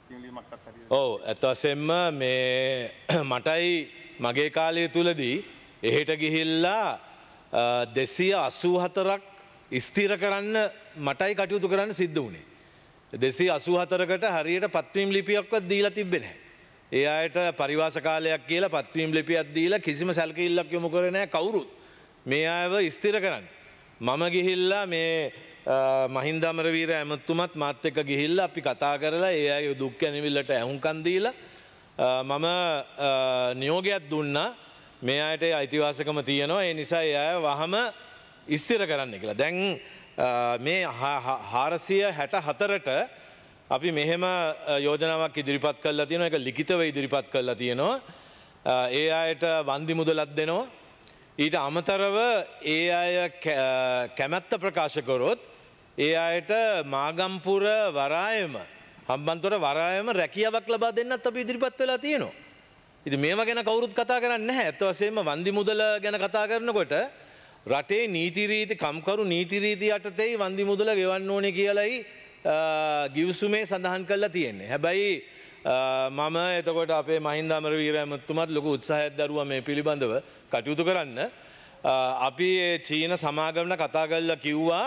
ඔව ඇත්වසෙන්ම මේ මටයි මගේ කාලය තුළදී එහෙට ගිහිල්ලා දෙසිය අසූ හතරක් ස්තීර කරන්න මටයි කටයුතු කරන්න සිද්ධ වුණේ. දෙසි අසූ හතරකට හරියට පත්වීම් ලිපියක්වත් දීලා තිබෙන. ඒ අයට පරිවාස කාලයක් කියලා පත්වීම් ලිපියක් දීලා කිසිම සැල්කඉල්ලක් යොමු කරනෑ කවුරුත් මේ අයව ස්තිර කරන්න. මම ගිහිල්ලා මේ මහින්දමරවීර ඇමත්තුමත් මාත් එක්ක ගිහිල්ල අපි කතා කරලා ඒ අය දුක් ඇනිවිල්ලට ඇහුන්කන්දීල මම නියෝගයක් දුන්නා මේ අයට අයිතිවාසකම තියෙනවා ඒ නිසා ඒ අය වහම ඉස්තිර කරන්න කියලා. දැන් මේ හාරසිය හැට හතරට අපි මෙහෙම යෝජනාවක් ඉදිරිපත් කල්ලා තියෙන එක ලිකිතව ඉදිරිපත් කරලා තියෙනවා. ඒ අයට වන්දි මුදලත් දෙනවා. ඊට අමතරව ඒ අය කැමැත්ත ප්‍රකාශකොරොත් ඒ අයට මාගම්පුර වරායම හම්බන්තොර වරායම රැකියාවක් ලබා දෙන්නත් අප ඉදිරිපත් වෙලා තියෙනවා. ඉති මේම ගැන කවුරුත් කතා කරන්න ඇත්ත වසේම වන්දි මුදල ගැන කතා කරනකොට රටේ නීතිරීති කම්කරු නීතිරීති යටතෙයි වන්දි මුදල ගෙවන්න ඕනෙ කියලයි ගිවසුමේ සඳහන් කරලා තියෙන්නේ. හැබැයි මම එතකොට අපේ මහින්දාමර වීරඇමත්තුමත් ලොක උත්සාහත් දරුව මේ පිළිබඳව කටයුතු කරන්න. අපි චීන සමාගමන කතා කල්ල කිව්වා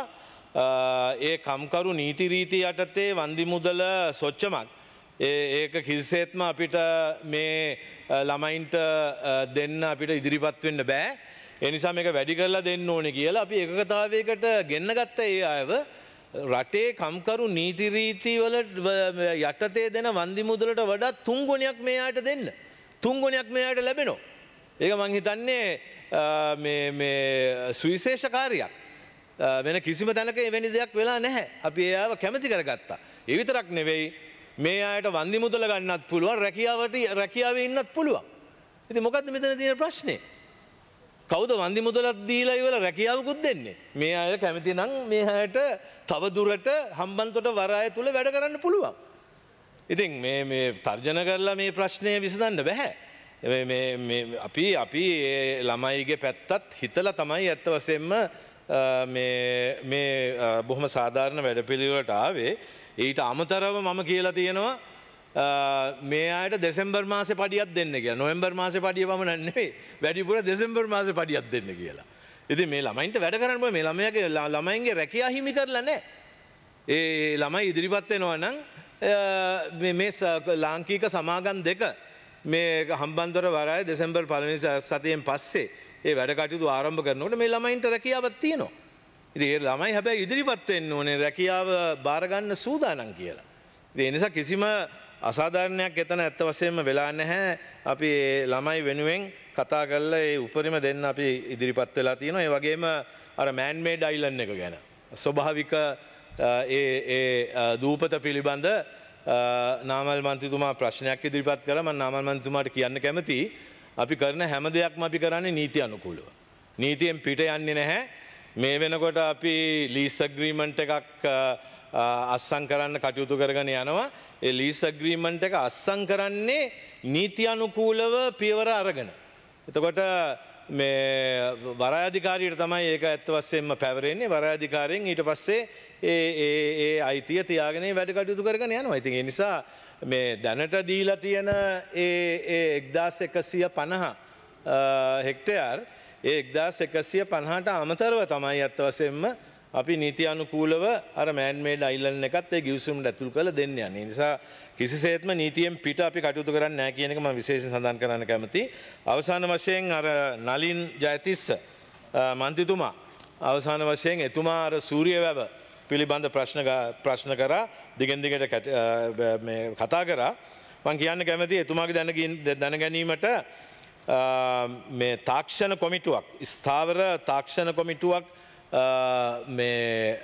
ඒ කම්කරු නීතිරීති යටතේ වන්දි මුදල සොච්චමක්. ඒක කිසිසේත්ම අපිට මේ ළමයින්ට දෙන්න අපිට ඉදිරිපත් වෙන්න බෑ. එනිසා මේක වැඩි කරලා දෙන්න ඕන කියලා අපි එකකතාවයකට ගෙන්න්න ගත්ත ඒ අයව රටේ කම්කරු නීතිරීතිවල යටතේ දෙන වන්දි මුදලට වඩා තුංගුණයක් මෙයාට දෙන්න. තුංගුණයක් මෙයාට ලැබෙනෝ. ඒක මංහිතන්නේ සුවිශේෂකාරයක් වෙන කිසිම තැනක එවැනි දෙයක් වෙලා නැහැ අපි ඒයාව කැමති කරගත්තා. එවිතරක් නෙවෙයි මේ අයට වන්දි මුදල ගන්නත් පුළුවන් රැකියාවට රැකියාව ඉන්නත් පුළුවන්. ඉති මොකක්ද මෙතන තියෙන ප්‍රශ්නය. කෞද වන්දි මුදලත් දීලයිවල රැකියාවකුත් දෙන්නේ. මේ අය කැමති නං මේ හයට තවදුරට හම්බන්තොට වරාය තුළ වැඩ කරන්න පුළුවන්. ඉතින් මේ තර්ජන කරලා මේ ප්‍රශ්නය විසඳන්න බැහැ. අපි අපි ළමයිගේ පැත්තත් හිතල තමයි ඇත්ත වසෙන්ම මේ බොහොම සාධාරණ වැඩපිළිවට ආවේ ඊට අමතරව මම කියලා තියෙනවා මේ අයට දෙසෙම්බර් මාස පඩියත් දෙන්න කිය නොම්බර් මාස පඩිය පමණන්නේ වැඩිපුර දෙසෙම්බර් මාස පඩියත් දෙන්න කියලා. ඉති මේ ළමයින්ට වැඩ කරන්න මේ ළමයගේ ළමයින්ගේ රැකයා හිමි කරලනෑ. ඒ ළමයි ඉදිරිපත්වෙනවා නම් මේ ලාංකීක සමාගන් දෙක මේ හම්බන්දර වරය දෙසැම්බර් පලනි සතියෙන් පස්සේ ඒ වැඩකටයුතු ආරම්භ කරනට මේ ළමයින්ට රැකියාවත් තියනවා. ඉති ඒ ළමයි හැබැයි ඉදිරිපත්වෙන්න ඕනේ රැකියාව භාරගන්න සූදානන් කියලා. ඒ නිසා කිසිම අසාධාරණයක් එතන ඇත්ත වසයෙන්ම වෙලා නැහැ අපි ළමයි වෙනුවෙන් කතා කරල ඒ උපරිම දෙන්න අපි ඉදිරිපත් වෙලා තියෙන ඒ වගේම අර මෑන්මේඩ් අයිලන්න එක ගැන. ස්වභාවික දූපත පිළිබඳ නාමල් මන්තිතුමා ප්‍රශ්නයක් ඉදිරිපත් කරම නාමල් මන්තුමාට කියන්න කැමති අපි කරන හැම දෙයක්ම අපි කරන්නේ නීති අනුකූලව. නීතියෙන් පිට යන්නේ නැහැ මේ වෙනකොට අපි ලීසග්‍රීමන්ට් එකක් අස්සං කරන්න කටයුතු කරගන යනවා ඒ ලීස් අග්‍රීමන්ට් එක අස්සං කරන්නේ නීති අනුකූලව පියවර අරගෙන. එතකොට මේ වරාධිකාරයට තමයි ඒක ඇත්ත වස්සෙන්ම පැවරෙන්නේ වරාධිකාරයෙන් ඊට පස්සේ ඒ අයිතිය තියාගෙන වැඩ කටයුතු කරගෙන යනවා ඉතින් නිසා මේ දැනට දීලා තියෙන ඒ එක්දස් එකසිය පණහ හෙක්ටයාර් ඒ එක්දස් එකසිය පණහට අමතරව තමයි ඇත්ත වසෙන්ම අපි නීති අනුකූලව අර මෑන්මේඩ අයිල්ලන එකත් ඒ ගිවසුම් ඇතුල් කළ දෙන්න යන නිසා කිසිසේත්ම නීතියෙන් පිට අපි කටයුතු කරන්න නෑ කියනකම විශේෂ සඳන් කරන්න කැමති. අවසාන වශයෙන් අර නලින් ජයතිස්ස මන්තිතුමා අවසාන වශයෙන් එතුමා අර සූරිය වැව පිළිබඳ ප්‍රශ්න ගා- ප්‍රශ්න කරා දිගෙන් දිගට කැත- අ, බ- මේ කතා කරා මං කියන්න කැමති එතුමාගේ දැනගින්- දැන ගැනීමට අ, මේ තාක්ෂණ කොමිටුවක් ස්ථාවර තාක්ෂණ කොමිටුවක් අ, මේ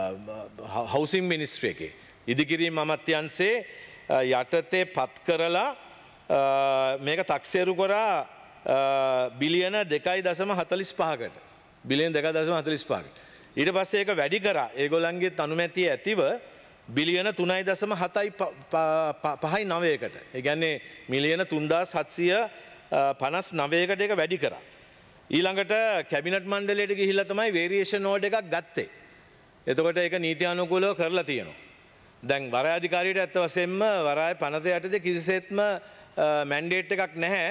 හවසිං මිනිස්ට්‍රිය එකේ ඉදිකිරීම් අමත්‍යන්සේ අ, යටතේ පත් කරලා අ, මේක තක්සේරු කරා අ, බිලියන දෙකයි දසම හතලිස් පහකට බිලියන් දෙක දසම හතලිස් පාකට. ඊට පස්සේ ඒක වැඩි කරා ඒගොලන්ගේ අනුමැතිය ඇතිව බිලියන තුනයි දසම හතයි ප- ප- ප- පහයි නවයකට. ඒගැන්නේ මිලියන තුන්දා සත්සිය පනස් නවයකට එක වැඩි කරා. ඊළඟට කැබිනට මණ්ඩලයට ගිහිල්ල තමයි වේරේෂන් නෝඩ එකක් ගත්තේ. එතකොට ඒක නීති අනුකූලව කරලා තියෙනවා. දැන් වරාධිකාරයට ඇත්ත වසෙන්ම වරාය පනත යටද කිසිසේත්ම මැන්ඩේට් එකක් නැහැ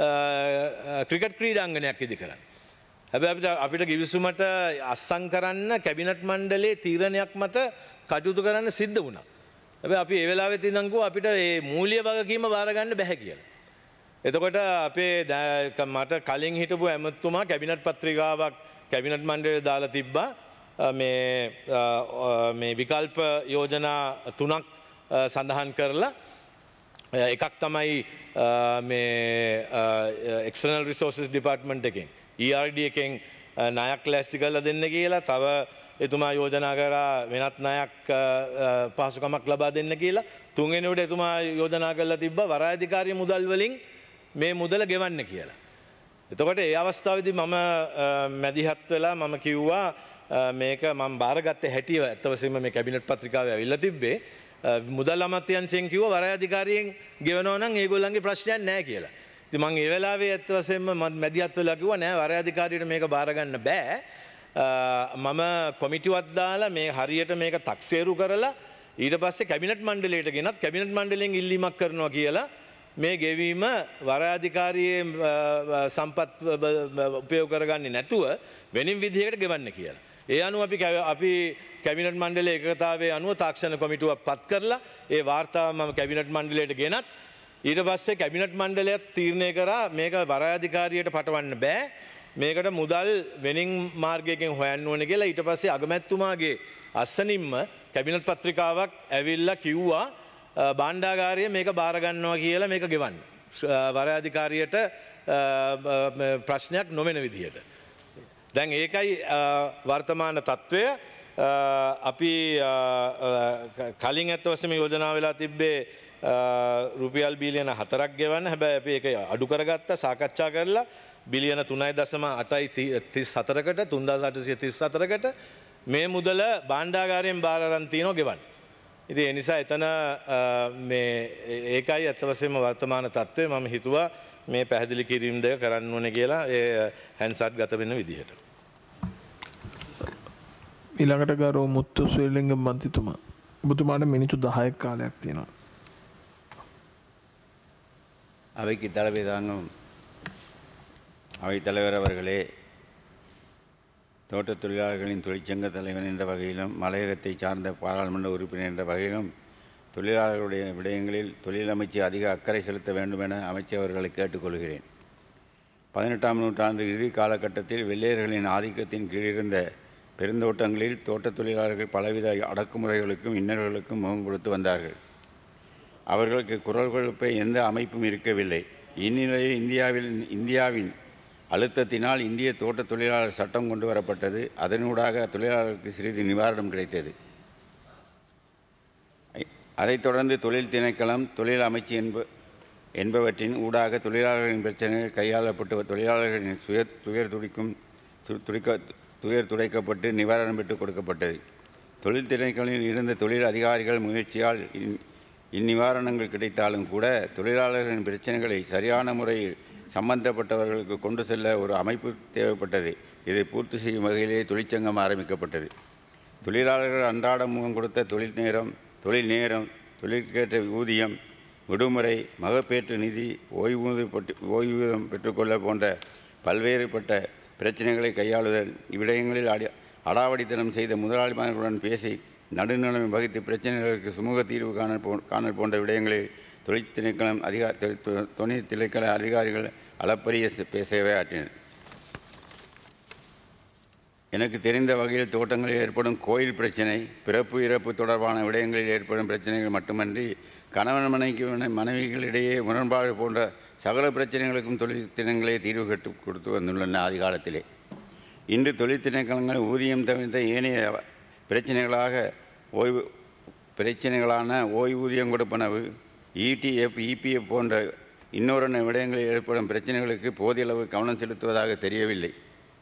ක්‍රිකට් ක්‍රීඩාංගනයක් ඉදි කරන්න. හැබ අපිට අපිට ගිවිසුමට අස්සං කරන්න කැබිනට් මණ්ඩලේ තීරණයක් මත කටයුතු කරන්න සිද්ධ වුණා. ඇබ අපි ඒවෙලා තිදංකු අපිට ඒ මූලිය වගකීම බාරගන්න බැහැ කියලා. එතකොට අපේ දෑක මට කලින් හිටපු ඇමත්තුමා කැබිනට් පත්‍රිකාවක් කැබිනට් මණ්ඩල දාලා තිබ්බා අ, මේ අ, අ, මේ විකල්ප යෝජනා තුනක් අ, සඳහන් කරලා අ, එකක් තමයි අ, මේ එක්නල් රිසෝසස් ඩිපර්ට්මන්ට් එකෙන් ERD එකෙන් අ, ණයක් ලැස්සි කරලා දෙන්න කියලා තව එතුමා යෝජනා කරා වෙනත් ණයක් අ, අ, පහසුකමක් ලබා දෙන්න කියලා තුන්වෙනිවට එතුමා යෝජනා කරලා තිබ්බ වරාධිකාරී මුදල් වලින් මේ මුදල ගෙවන්න කියලා. එතකොට ඒ අවස්ථාවදි මම අ, මැදිහත් වෙලා මම කිව්වා අ, මේක මම බාරගත්ත හැටිව ඇත්තවසම මේ කැබිනට් පත්‍රිකාව ඇවිල්ල තිබ්බේ අ, මුදල් අමත්‍යන්සයෙන් කිව වරයාධිකාරයෙන් ගෙවනවනම් ඒගොල්ලන්ගේ ප්‍රශ්නයක් නෑ කියලා. ති මං ඒ වෙලාවේ ඇත්වසෙන්ම මත් මැදිහත් වෙලා කිව්වා නෑ වරයාධිකාරයට මේක බාරගන්න බෑ. අ, මම කොමිටිවත් දාලා මේ හරියට මේක තක්සේරු කරලා ඊට පස්සේ කැබිනට් මණ්ඩලයට ගෙනත් කැබිනට් මණ්ඩලෙන් ඉල්ලීමක් කරනවා කියලා මේ ගෙවීම වරාධිකාරයේ සම්පත් උපයෝ කරගන්නේ නැතුව වෙනින් විදිහකට ගෙවන්න කියලා. ඒ අනුව අපි කැව- අපි කැබිනට් මණ්ඩල එකතාවේ අනුව තාක්ෂණ කොමිටුවක් පත් කරලා ඒ වාර්තාව මම කැබිනට් මණ්ඩලයට ගෙනත් ඊට පස්සේ කැබිනට් මණ්ඩලයක් තීරණය කරා මේක වරාධිකාරියට පටවන්න බෑ මේකට මුදල් වෙනින් මාර්ගයකින් හොයන්න ඕන කියලා ඊට පස්සේ අගමැත්තුමාගේ අස්සනින්ම කැබිනට් පත්‍රිකාවක් ඇවිල්ලා කිව්වා බණ්ඩාගාරය මේක බාරගන්නවා කියලා මේක ගෙවන්න. වරාධිකාරයට ප්‍රශ්නයක් නොවෙන විදිහට. දැන් ඒකයි වර්තමාන තත්ත්වය අපි කලින් ඇත්තවසම යෝජනා වෙලා තිබ්බේ රුපියල් බිලියන හතරක් ගෙවන්න හැබැ අප එක අඩු කරගත්ත සාකච්ඡා කරලා බිලියන තුනයි දසම අටයි තිස් සතරකට තුන්දා සටසිය තිස් සතරකට මේ මුදල බණ්ඩාගාරයෙන් බාරරන්තියනෝ ගෙවන්න. ඉති එනිසා එතන ඒකයි ඇත්තවසේම වර්තමාන තත්ත්වය මම හිතුවා මේ පැහැදිලි කිරීම් දෙක කරන්න ඕන කියලා ඒ හැන්සට් ගත වෙන්න විදිහට. ඊළඟට ගරෝ මුත්තු ස්වේලිංග මන්තිතුමා බුතුමාට මිනිත්තු දහයක් කාලයක් තියෙනවා. அவைக்கு தலைமை தாங்கும் அவைத்தலைவர் அவர்களே தோட்டத் தொழிலாளர்களின் தொழிற்சங்க தலைவன் என்ற வகையிலும் மலையகத்தை சார்ந்த பாராளுமன்ற உறுப்பினர் என்ற வகையிலும் தொழிலாளர்களுடைய விடயங்களில் தொழிலமைச்சு அதிக அக்கறை செலுத்த வேண்டும் என அமைச்சவர்களை கேட்டுக்கொள்கிறேன் பதினெட்டாம் நூற்றாண்டு இறுதி காலகட்டத்தில் வெள்ளையர்களின் ஆதிக்கத்தின் கீழிருந்த பெருந்தோட்டங்களில் தோட்டத் தொழிலாளர்கள் பலவித அடக்குமுறைகளுக்கும் இன்னல்களுக்கும் முகம் கொடுத்து வந்தார்கள் அவர்களுக்கு குரல் கொடுப்ப எந்த அமைப்பும் இருக்கவில்லை இந்நிலையில் இந்தியாவில் இந்தியாவின் அழுத்தத்தினால் இந்திய தோட்ட தொழிலாளர் சட்டம் கொண்டு வரப்பட்டது அதனூடாக தொழிலாளருக்கு சிறிது நிவாரணம் கிடைத்தது ஐ- அதைத் தொடர்ந்து தொழில் திணைக்களம் தொழில் அமைச்சு என்ப என்பவற்றின் ஊடாக தொழிலாளர்களின் பிரச்சனைகள் கையாளப்பட்டு தொழிலாளர்களின் சுய துயர் துடிக்கும் து- துடிக்க துயர் துடைக்கப்பட்டு நிவாரணம் பெற்றுக் கொடுக்கப்பட்டது தொழில் திணைக்களில் இருந்த தொழில் அதிகாரிகள் முயற்சியால் இந்- இந்நிவாரணங்கள் கிடைத்தாலும் கூட தொழிலாளர்களின் பிரச்சனைகளை சரியான முறையில் சம்பந்தப்பட்டவர்களுக்கு கொண்டு செல்ல ஒரு அமைப்பு தேவைப்பட்டது இதை பூர்த்தி செய்யும் வகையிலே தொழிற்சங்கம் ஆரம்பிக்கப்பட்டது தொழிலாளர்கள் அன்றாடம் முகம் கொடுத்த தொழில் நேரம் தொழில் நேரம் தொழிற்கேற்ற ஊதியம் விடுமுறை மகப்பேற்று நிதி ஓய்வூதியம் பெற்று ஓய்வூதியம் பெற்றுக்கொள்ள போன்ற பல்வேறுபட்ட பிரச்சனைகளை கையாளுதல் இவ்விடயங்களில் அடி அடாவடித்தனம் செய்த முதலாளிமார்களுடன் பேசி நடுநிலைமை வகித்து பிரச்சனைகளுக்கு சுமூக தீர்வு காணல் போ காணல் போன்ற விடயங்களில் தொழில் திணைக்களம் அதிகா தொ- தொ- துணை திணைக்கள அதிகாரிகள் அளப்பரிய சே- சேவை ஆற்றினர் எனக்கு தெரிந்த வகையில் தோட்டங்களில் ஏற்படும் கோயில் பிரச்சனை பிறப்பு இறப்பு தொடர்பான விடயங்களில் ஏற்படும் பிரச்சனைகள் மட்டுமன்றி கணவன் மனைவிக்கு மனைவிகளிடையே முரண்பாடு போன்ற சகல பிரச்சனைகளுக்கும் தொழில் தினங்களே தீர்வு கட்டு கொடுத்து வந்துள்ளன ஆதி காலத்திலே இன்று தொழில் திணைக்களங்கள் ஊதியம் தவிர்த்த ஏனைய பிரச்சனைகளாக ஓய்வு பிரச்சனைகளான ஓய்வூதியம் கொடுப்பனவு இடிஎஃப் இபிஎஃப் போன்ற இன்னொரு விடயங்களில் ஏற்படும் பிரச்சனைகளுக்கு போதிய அளவு கவனம் செலுத்துவதாக தெரியவில்லை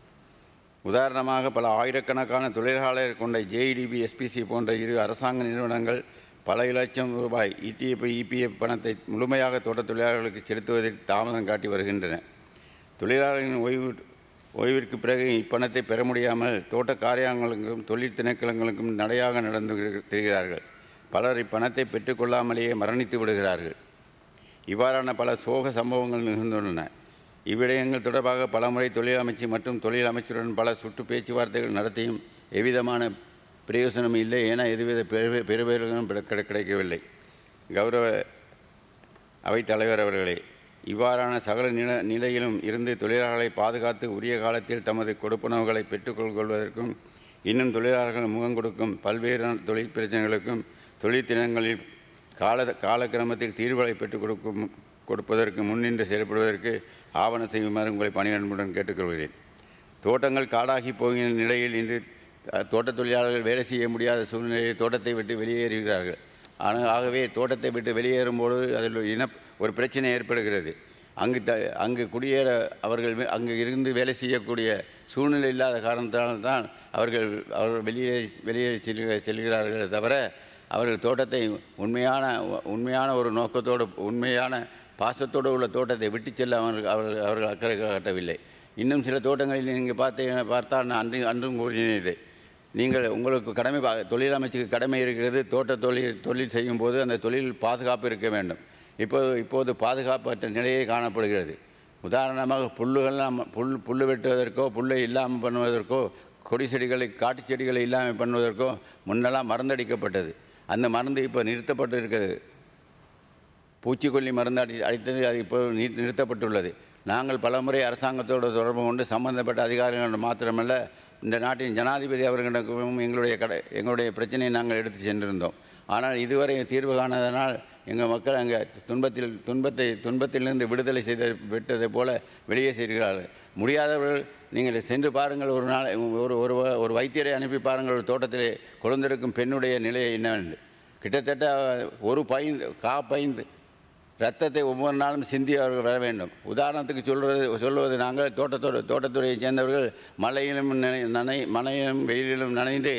உதாரணமாக பல ஆயிரக்கணக்கான தொழிலாளர் கொண்ட ஜேஇடிபி எஸ்பிசி போன்ற இரு அரசாங்க நிறுவனங்கள் பல லட்சம் ரூபாய் இடிஎஃப் இபிஎஃப் பணத்தை முழுமையாக தோட்டத் தொழிலாளர்களுக்கு செலுத்துவதில் தாமதம் காட்டி வருகின்றன தொழிலாளர்களின் ஓய்வு ஓய்விற்கு பிறகு இப்பணத்தை பெற முடியாமல் தோட்ட காரியாலயங்களுக்கும் தொழில் திணைக்களங்களுக்கும் நடையாக நடந்து திரிகிறார்கள் பலர் இப்பணத்தை பெற்றுக்கொள்ளாமலேயே மரணித்து விடுகிறார்கள் இவ்வாறான பல சோக சம்பவங்கள் நிகழ்ந்துள்ளன இவ்விடயங்கள் தொடர்பாக பலமுறை தொழில் அமைச்சு மற்றும் தொழில் அமைச்சருடன் பல சுற்று பேச்சுவார்த்தைகள் நடத்தியும் எவ்விதமான பிரயோசனம் இல்லை என எதுவித பெரு பெருபேர்களும் கிடை கிடைக்கவில்லை கௌரவ அவைத் தலைவர் அவர்களே இவ்வாறான சகல நில நிலையிலும் இருந்து தொழிலாளர்களை பாதுகாத்து உரிய காலத்தில் தமது கொடுப்பனவுகளை பெற்றுக்கொள்வதற்கும் இன்னும் தொழிலாளர்கள் முகம் கொடுக்கும் பல்வேறு தொழில் பிரச்சனைகளுக்கும் தொழில் தினங்களில் கால காலக்கிரமத்தில் தீர்வுகளை பெற்றுக் கொடுக்கும் கொடுப்பதற்கு முன்னின்று செயல்படுவதற்கு ஆவண செய்யுமாறு உங்களை பணியன்புடன் கேட்டுக்கொள்கிறேன் தோட்டங்கள் காடாகி போகிற நிலையில் இன்று அஹ், தோட்டத் தொழிலாளர்கள் வேலை செய்ய முடியாத சூழ்நிலையில் தோட்டத்தை விட்டு வெளியேறுகிறார்கள் ஆனால் ஆகவே தோட்டத்தை விட்டு வெளியேறும்போது அதில் ஒரு இன ஒரு பிரச்சனை ஏற்படுகிறது அங்கு த அங்கு குடியேற அவர்கள் வே- அங்கு இருந்து வேலை செய்யக்கூடிய சூழ்நிலை இல்லாத காரணத்தால் தான் அவர்கள் அவர்கள் வெளியே வெளியே செல்கிற செல்கிறார்களே தவிர அவர்கள் தோட்டத்தை உண்மையான உண்மையான ஒரு நோக்கத்தோடு உண்மையான பாசத்தோடு உள்ள தோட்டத்தை விட்டு செல்ல அவர்கள் அவர்கள் அவர்கள் அக்கறை காட்டவில்லை இன்னும் சில தோட்டங்களில் நீங்கள் பார்த்தீங்க பார்த்தால் நான் அன்று அன்றும் கூறினேன் இதை நீங்கள் உங்களுக்கு கடமை பா- தொழில் அமைச்சுக்கு கடமை இருக்கிறது தோட்ட தொழில் தொழில் செய்யும் போது அந்த தொழில் பாதுகாப்பு இருக்க வேண்டும் இப்போது இப்போது பாதுகாப்பற்ற நிலையே காணப்படுகிறது உதாரணமாக புல்லுகள்லாம் புல் புல் வெட்டுவதற்கோ புல்லை இல்லாமல் பண்ணுவதற்கோ கொடி செடிகளை காட்டு செடிகளை இல்லாமல் பண்ணுவதற்கோ முன்னெல்லாம் மருந்தடிக்கப்பட்டது அந்த மருந்து இப்போ நிறுத்தப்பட்டு இருக்கிறது பூச்சிக்கொல்லி மருந்து அடி அடித்தது அது இப்போ நீ- நிறுத்தப்பட்டுள்ளது நாங்கள் பலமுறை அரசாங்கத்தோடு தொடர்பு கொண்டு சம்பந்தப்பட்ட அதிகாரிகள் மாத்திரமல்ல இந்த நாட்டின் ஜனாதிபதி அவர்களிடமும் எங்களுடைய கடை எங்களுடைய பிரச்சனையை நாங்கள் எடுத்து சென்றிருந்தோம் ஆனால் இதுவரை தீர்வு காணாதனால் எங்கள் மக்கள் அங்கே துன்பத்தில் துன்பத்தை துன்பத்திலிருந்து விடுதலை செய்த விட்டதைப் போல வெளியே செய்கிறார்கள் முடியாதவர்கள் நீங்கள் சென்று பாருங்கள் ஒரு நாள் ஒரு ஒரு ஒரு வைத்தியரை அனுப்பி பாருங்கள் ஒரு தோட்டத்திலே குழந்திருக்கும் பெண்ணுடைய நிலையை என்னவென்று கிட்டத்தட்ட ஒரு பைந்து கா பைந்து ரத்தத்தை ஒவ்வொரு நாளும் சிந்தி அவர்கள் வர வேண்டும் உதாரணத்துக்கு சொல்வது சொல்வது நாங்கள் தோட்டத்தோடு தோட்டத்துறையைச் சேர்ந்தவர்கள் மழையிலும் நனை நனை மழையிலும் வெயிலிலும் நனைந்து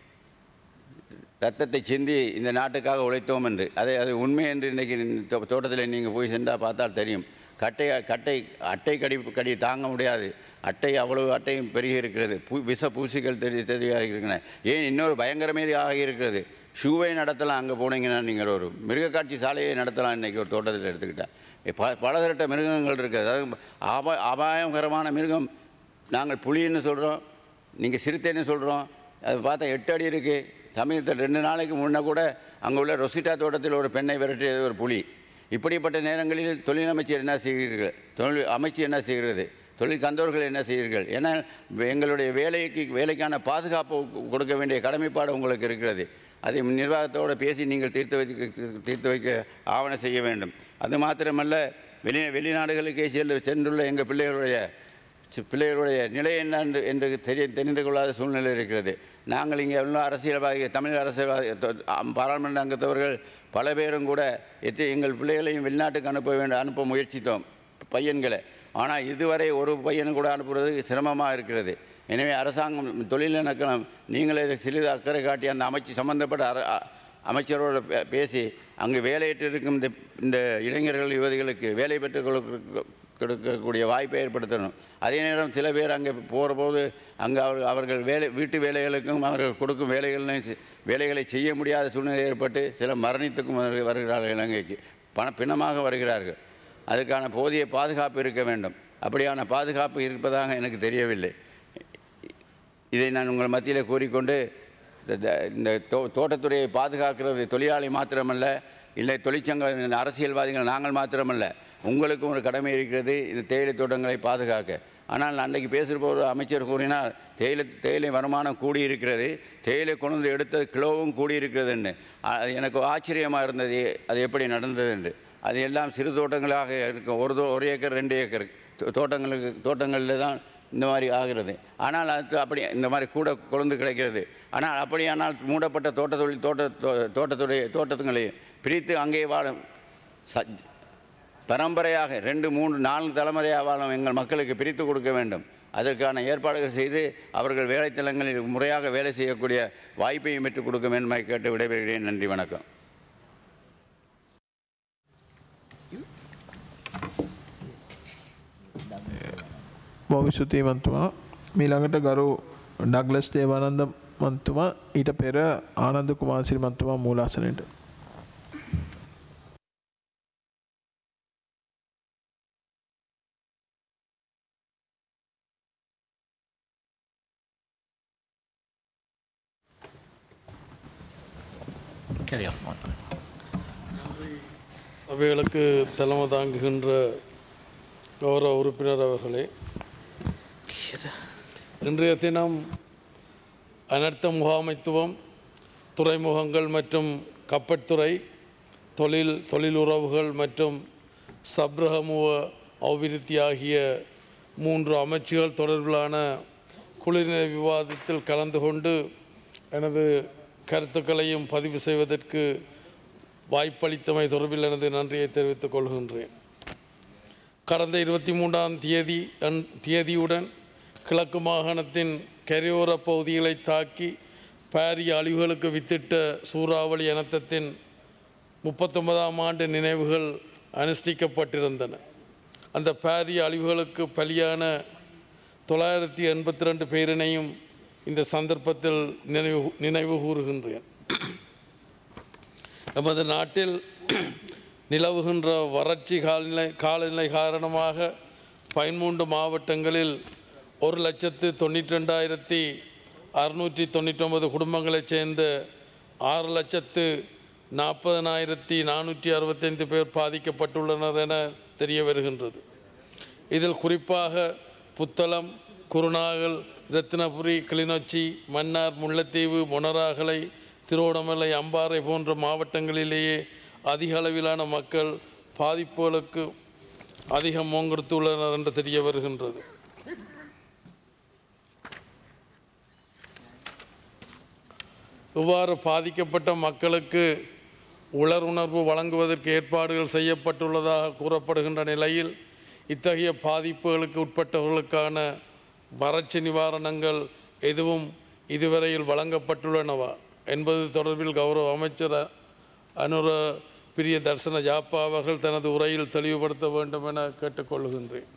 ரத்தத்தை சிந்தி இந்த நாட்டுக்காக உழைத்தோம் என்று அதை அது உண்மை என்று இன்றைக்கி தோ- தோட்டத்தில் நீங்கள் போய் சென்றால் பார்த்தால் தெரியும் கட்டை கட்டை அட்டை கடி கடி தாங்க முடியாது அட்டை அவ்வளவு அட்டையும் பெருகி இருக்கிறது பூ விஷ பூசிகள் தெரிய தெரிய இருக்கின்றன ஏன் இன்னொரு பயங்கரமே ஆகி இருக்கிறது ஷூவை நடத்தலாம் அங்கே போனீங்கன்னா நீங்கள் ஒரு மிருகக்காட்சி சாலையை நடத்தலாம் இன்றைக்கி ஒரு தோட்டத்தில் எடுத்துக்கிட்டால் ப பலதரட்ட மிருகங்கள் இருக்குது அதாவது ஆபா அபாயகரமான மிருகம் நாங்கள் புலின்னு சொல்கிறோம் நீங்கள் சிறுத்தைன்னு சொல்கிறோம் அது பார்த்தா எட்டு அடி இருக்குது சமயத்தில் ரெண்டு நாளைக்கு முன்ன கூட அங்கே உள்ள ரொசிட்டா தோட்டத்தில் ஒரு பெண்ணை விரட்டியது ஒரு புலி இப்படிப்பட்ட நேரங்களில் தொழில் அமைச்சர் என்ன செய்கிறீர்கள் தொழில் அமைச்சு என்ன செய்கிறது தொழில் தந்தவர்கள் என்ன செய்கிறீர்கள் ஏன்னா எங்களுடைய வேலைக்கு வேலைக்கான பாதுகாப்பு கொடுக்க வேண்டிய கடமைப்பாடு உங்களுக்கு இருக்கிறது அதை நிர்வாகத்தோடு பேசி நீங்கள் தீர்த்து வைக்க தீர்த்து வைக்க ஆவணம் செய்ய வேண்டும் அது மாத்திரமல்ல வெளி வெளிநாடுகளுக்கே சென்று சென்றுள்ள எங்கள் பிள்ளைகளுடைய சி- பிள்ளைகளுடைய நிலை என்ன என்று என்று தெரிய தெரிந்து கொள்ளாத சூழ்நிலை இருக்கிறது நாங்கள் இங்கே உள்ள அரசியல்வாதி தமிழ் அரசியல்வாதி தொ- அம் பாராளுமன்ற அங்கத்தவர்கள் பல பேரும் கூட எத்தி எங்கள் பிள்ளைகளையும் வெளிநாட்டுக்கு அனுப்ப வேண்டும் அனுப்ப முயற்சித்தோம் பையன்களை ஆனால் இதுவரை ஒரு பையனை கூட அனுப்புறது சிரமமாக இருக்கிறது எனவே அரசாங்கம் தொழில் இணக்கம் நீங்களே இதை சிறிது அக்கறை காட்டி அந்த அமைச்சு சம்பந்தப்பட்ட அர அ- அமைச்சரோடு பே- பேசி அங்கு வேலையிட்டு இருக்கும் இந்த இந்த இளைஞர்கள் யுவதிகளுக்கு வேலை பெற்றுக் கொடுக்க கொடுக்கக்கூடிய வாய்ப்பை ஏற்படுத்தணும் அதே நேரம் சில பேர் அங்கே போகிற போது அங்கே அவர் அவர்கள் வேலை வீட்டு வேலைகளுக்கும் அவர்கள் கொடுக்கும் வேலைகளையும் செ- வேலைகளை செய்ய முடியாத சூழ்நிலை ஏற்பட்டு சில மரணித்துக்கும் வருக- வருகிறார்கள் இலங்கைக்கு பண பிணமாக வருகிறார்கள் அதுக்கான போதிய பாதுகாப்பு இருக்க வேண்டும் அப்படியான பாதுகாப்பு இருப்பதாக எனக்கு தெரியவில்லை இதை நான் உங்கள் மத்தியில் கூறிக்கொண்டு இந்த- இந்த- இந்த தோ தோட்டத்துறையை பாதுகாக்கிறது தொழிலாளி மாத்திரமல்ல இல்லை தொழிற்சங்க அரசியல்வாதிகள் நாங்கள் மாத்திரமல்ல உங்களுக்கும் ஒரு கடமை இருக்கிறது இந்த தேயிலை தோட்டங்களை பாதுகாக்க ஆனால் அன்றைக்கு பேசுகிற ஒரு அமைச்சர் கூறினார் தேயிலை தேயிலை வருமானம் கூடியிருக்கிறது தேயிலை கொண்டு வந்து எடுத்த கிலோவும் கூடியிருக்கிறதுன்னு அது எனக்கு ஆச்சரியமாக இருந்தது அது எப்படி நடந்தது என்று அது எல்லாம் சிறு தோட்டங்களாக இருக்கும் ஒரு தோ ஒரு ஏக்கர் ரெண்டு ஏக்கர் தோ- தோட்டங்களுக்கு தோட்டங்களில் தான் இந்த மாதிரி ஆகிறது ஆனால் அது அப்படி இந்த மாதிரி கூட கொழுந்து கிடைக்கிறது ஆனால் அப்படியானால் மூடப்பட்ட தோட்ட தொழில் தோட்ட தோ- தோட்டத்துடைய தோட்டத்துங்களை பிரித்து அங்கே வாழும் ச பரம்பரையாக ரெண்டு மூன்று நான்கு தலைமுறையாக வாழும் எங்கள் மக்களுக்கு பிரித்து கொடுக்க வேண்டும் அதற்கான ஏற்பாடுகள் செய்து அவர்கள் வேலைத்தலங்களில் முறையாக வேலை செய்யக்கூடிய வாய்ப்பையும் பெற்றுக் கொடுக்க வேண்டுமாய் கேட்டு விடைபெறுகிறேன் நன்றி வணக்கம் බොහොම ස්තුතියි මන්තුමා මීළඟට ගරු ඩග්ලස් දේවානන්ද මන්තුමා ඊට පෙර Ananda Kumarasiri මන්තුමා මූලාසනයට Carry on. Monica. சபைகளுக்கு தலைமை தாங்குகின்ற கௌரவ உறுப்பினர் அவர்களே இன்றைய தினம் அனர்த்த முகாமைத்துவம் துறைமுகங்கள் மற்றும் கப்பற்துறை தொழில் தொழில் உறவுகள் மற்றும் சப்ரகமுவ அபிவிருத்தி ஆகிய மூன்று அமைச்சுகள் தொடர்பிலான குளிர்நிலை விவாதத்தில் கலந்து கொண்டு எனது கருத்துக்களையும் பதிவு செய்வதற்கு வாய்ப்பளித்தமை தொடர்பில் எனது நன்றியை தெரிவித்துக் கொள்கின்றேன் கடந்த இருபத்தி மூன்றாம் தேதி அன் தேதியுடன் கிழக்கு மாகாணத்தின் கரையோர பகுதிகளை தாக்கி பாரிய அழிவுகளுக்கு வித்திட்ட சூறாவளி அனர்த்தத்தின் முப்பத்தொன்பதாம் ஆண்டு நினைவுகள் அனுஷ்டிக்கப்பட்டிருந்தன அந்த பாரிய அழிவுகளுக்கு பலியான தொள்ளாயிரத்தி எண்பத்தி ரெண்டு பேரினையும் இந்த சந்தர்ப்பத்தில் நினைவு நினைவு கூறுகின்றேன் நமது நாட்டில் நிலவுகின்ற வறட்சி காலநிலை காலநிலை காரணமாக பதிமூன்று மாவட்டங்களில் ஒரு லட்சத்து தொண்ணூற்றி ரெண்டாயிரத்தி அறுநூற்றி தொண்ணூற்றொம்பது குடும்பங்களைச் சேர்ந்த ஆறு லட்சத்து நாற்பதனாயிரத்தி நானூற்றி அறுபத்தைந்து பேர் பாதிக்கப்பட்டுள்ளனர் என தெரிய வருகின்றது இதில் குறிப்பாக புத்தளம் குருநாகல் ரத்தினபுரி கிளிநொச்சி மன்னார் முல்லைத்தீவு மொனராகலை திருவோணமலை அம்பாறை போன்ற மாவட்டங்களிலேயே அதிக அளவிலான மக்கள் பாதிப்புகளுக்கு அதிகம் மோங்கெடுத்துள்ளனர் என்று தெரிய வருகின்றது இவ்வாறு பாதிக்கப்பட்ட மக்களுக்கு உணர்வு வழங்குவதற்கு ஏற்பாடுகள் செய்யப்பட்டுள்ளதாக கூறப்படுகின்ற நிலையில் இத்தகைய பாதிப்புகளுக்கு உட்பட்டவர்களுக்கான வறட்சி நிவாரணங்கள் எதுவும் இதுவரையில் வழங்கப்பட்டுள்ளனவா என்பது தொடர்பில் கௌரவ அமைச்சர் அ- அனுர பிரிய தர்சன ஜாப்பா அவர்கள் தனது உரையில் தெளிவுபடுத்த வேண்டும் என கேட்டுக்கொள்கின்றேன்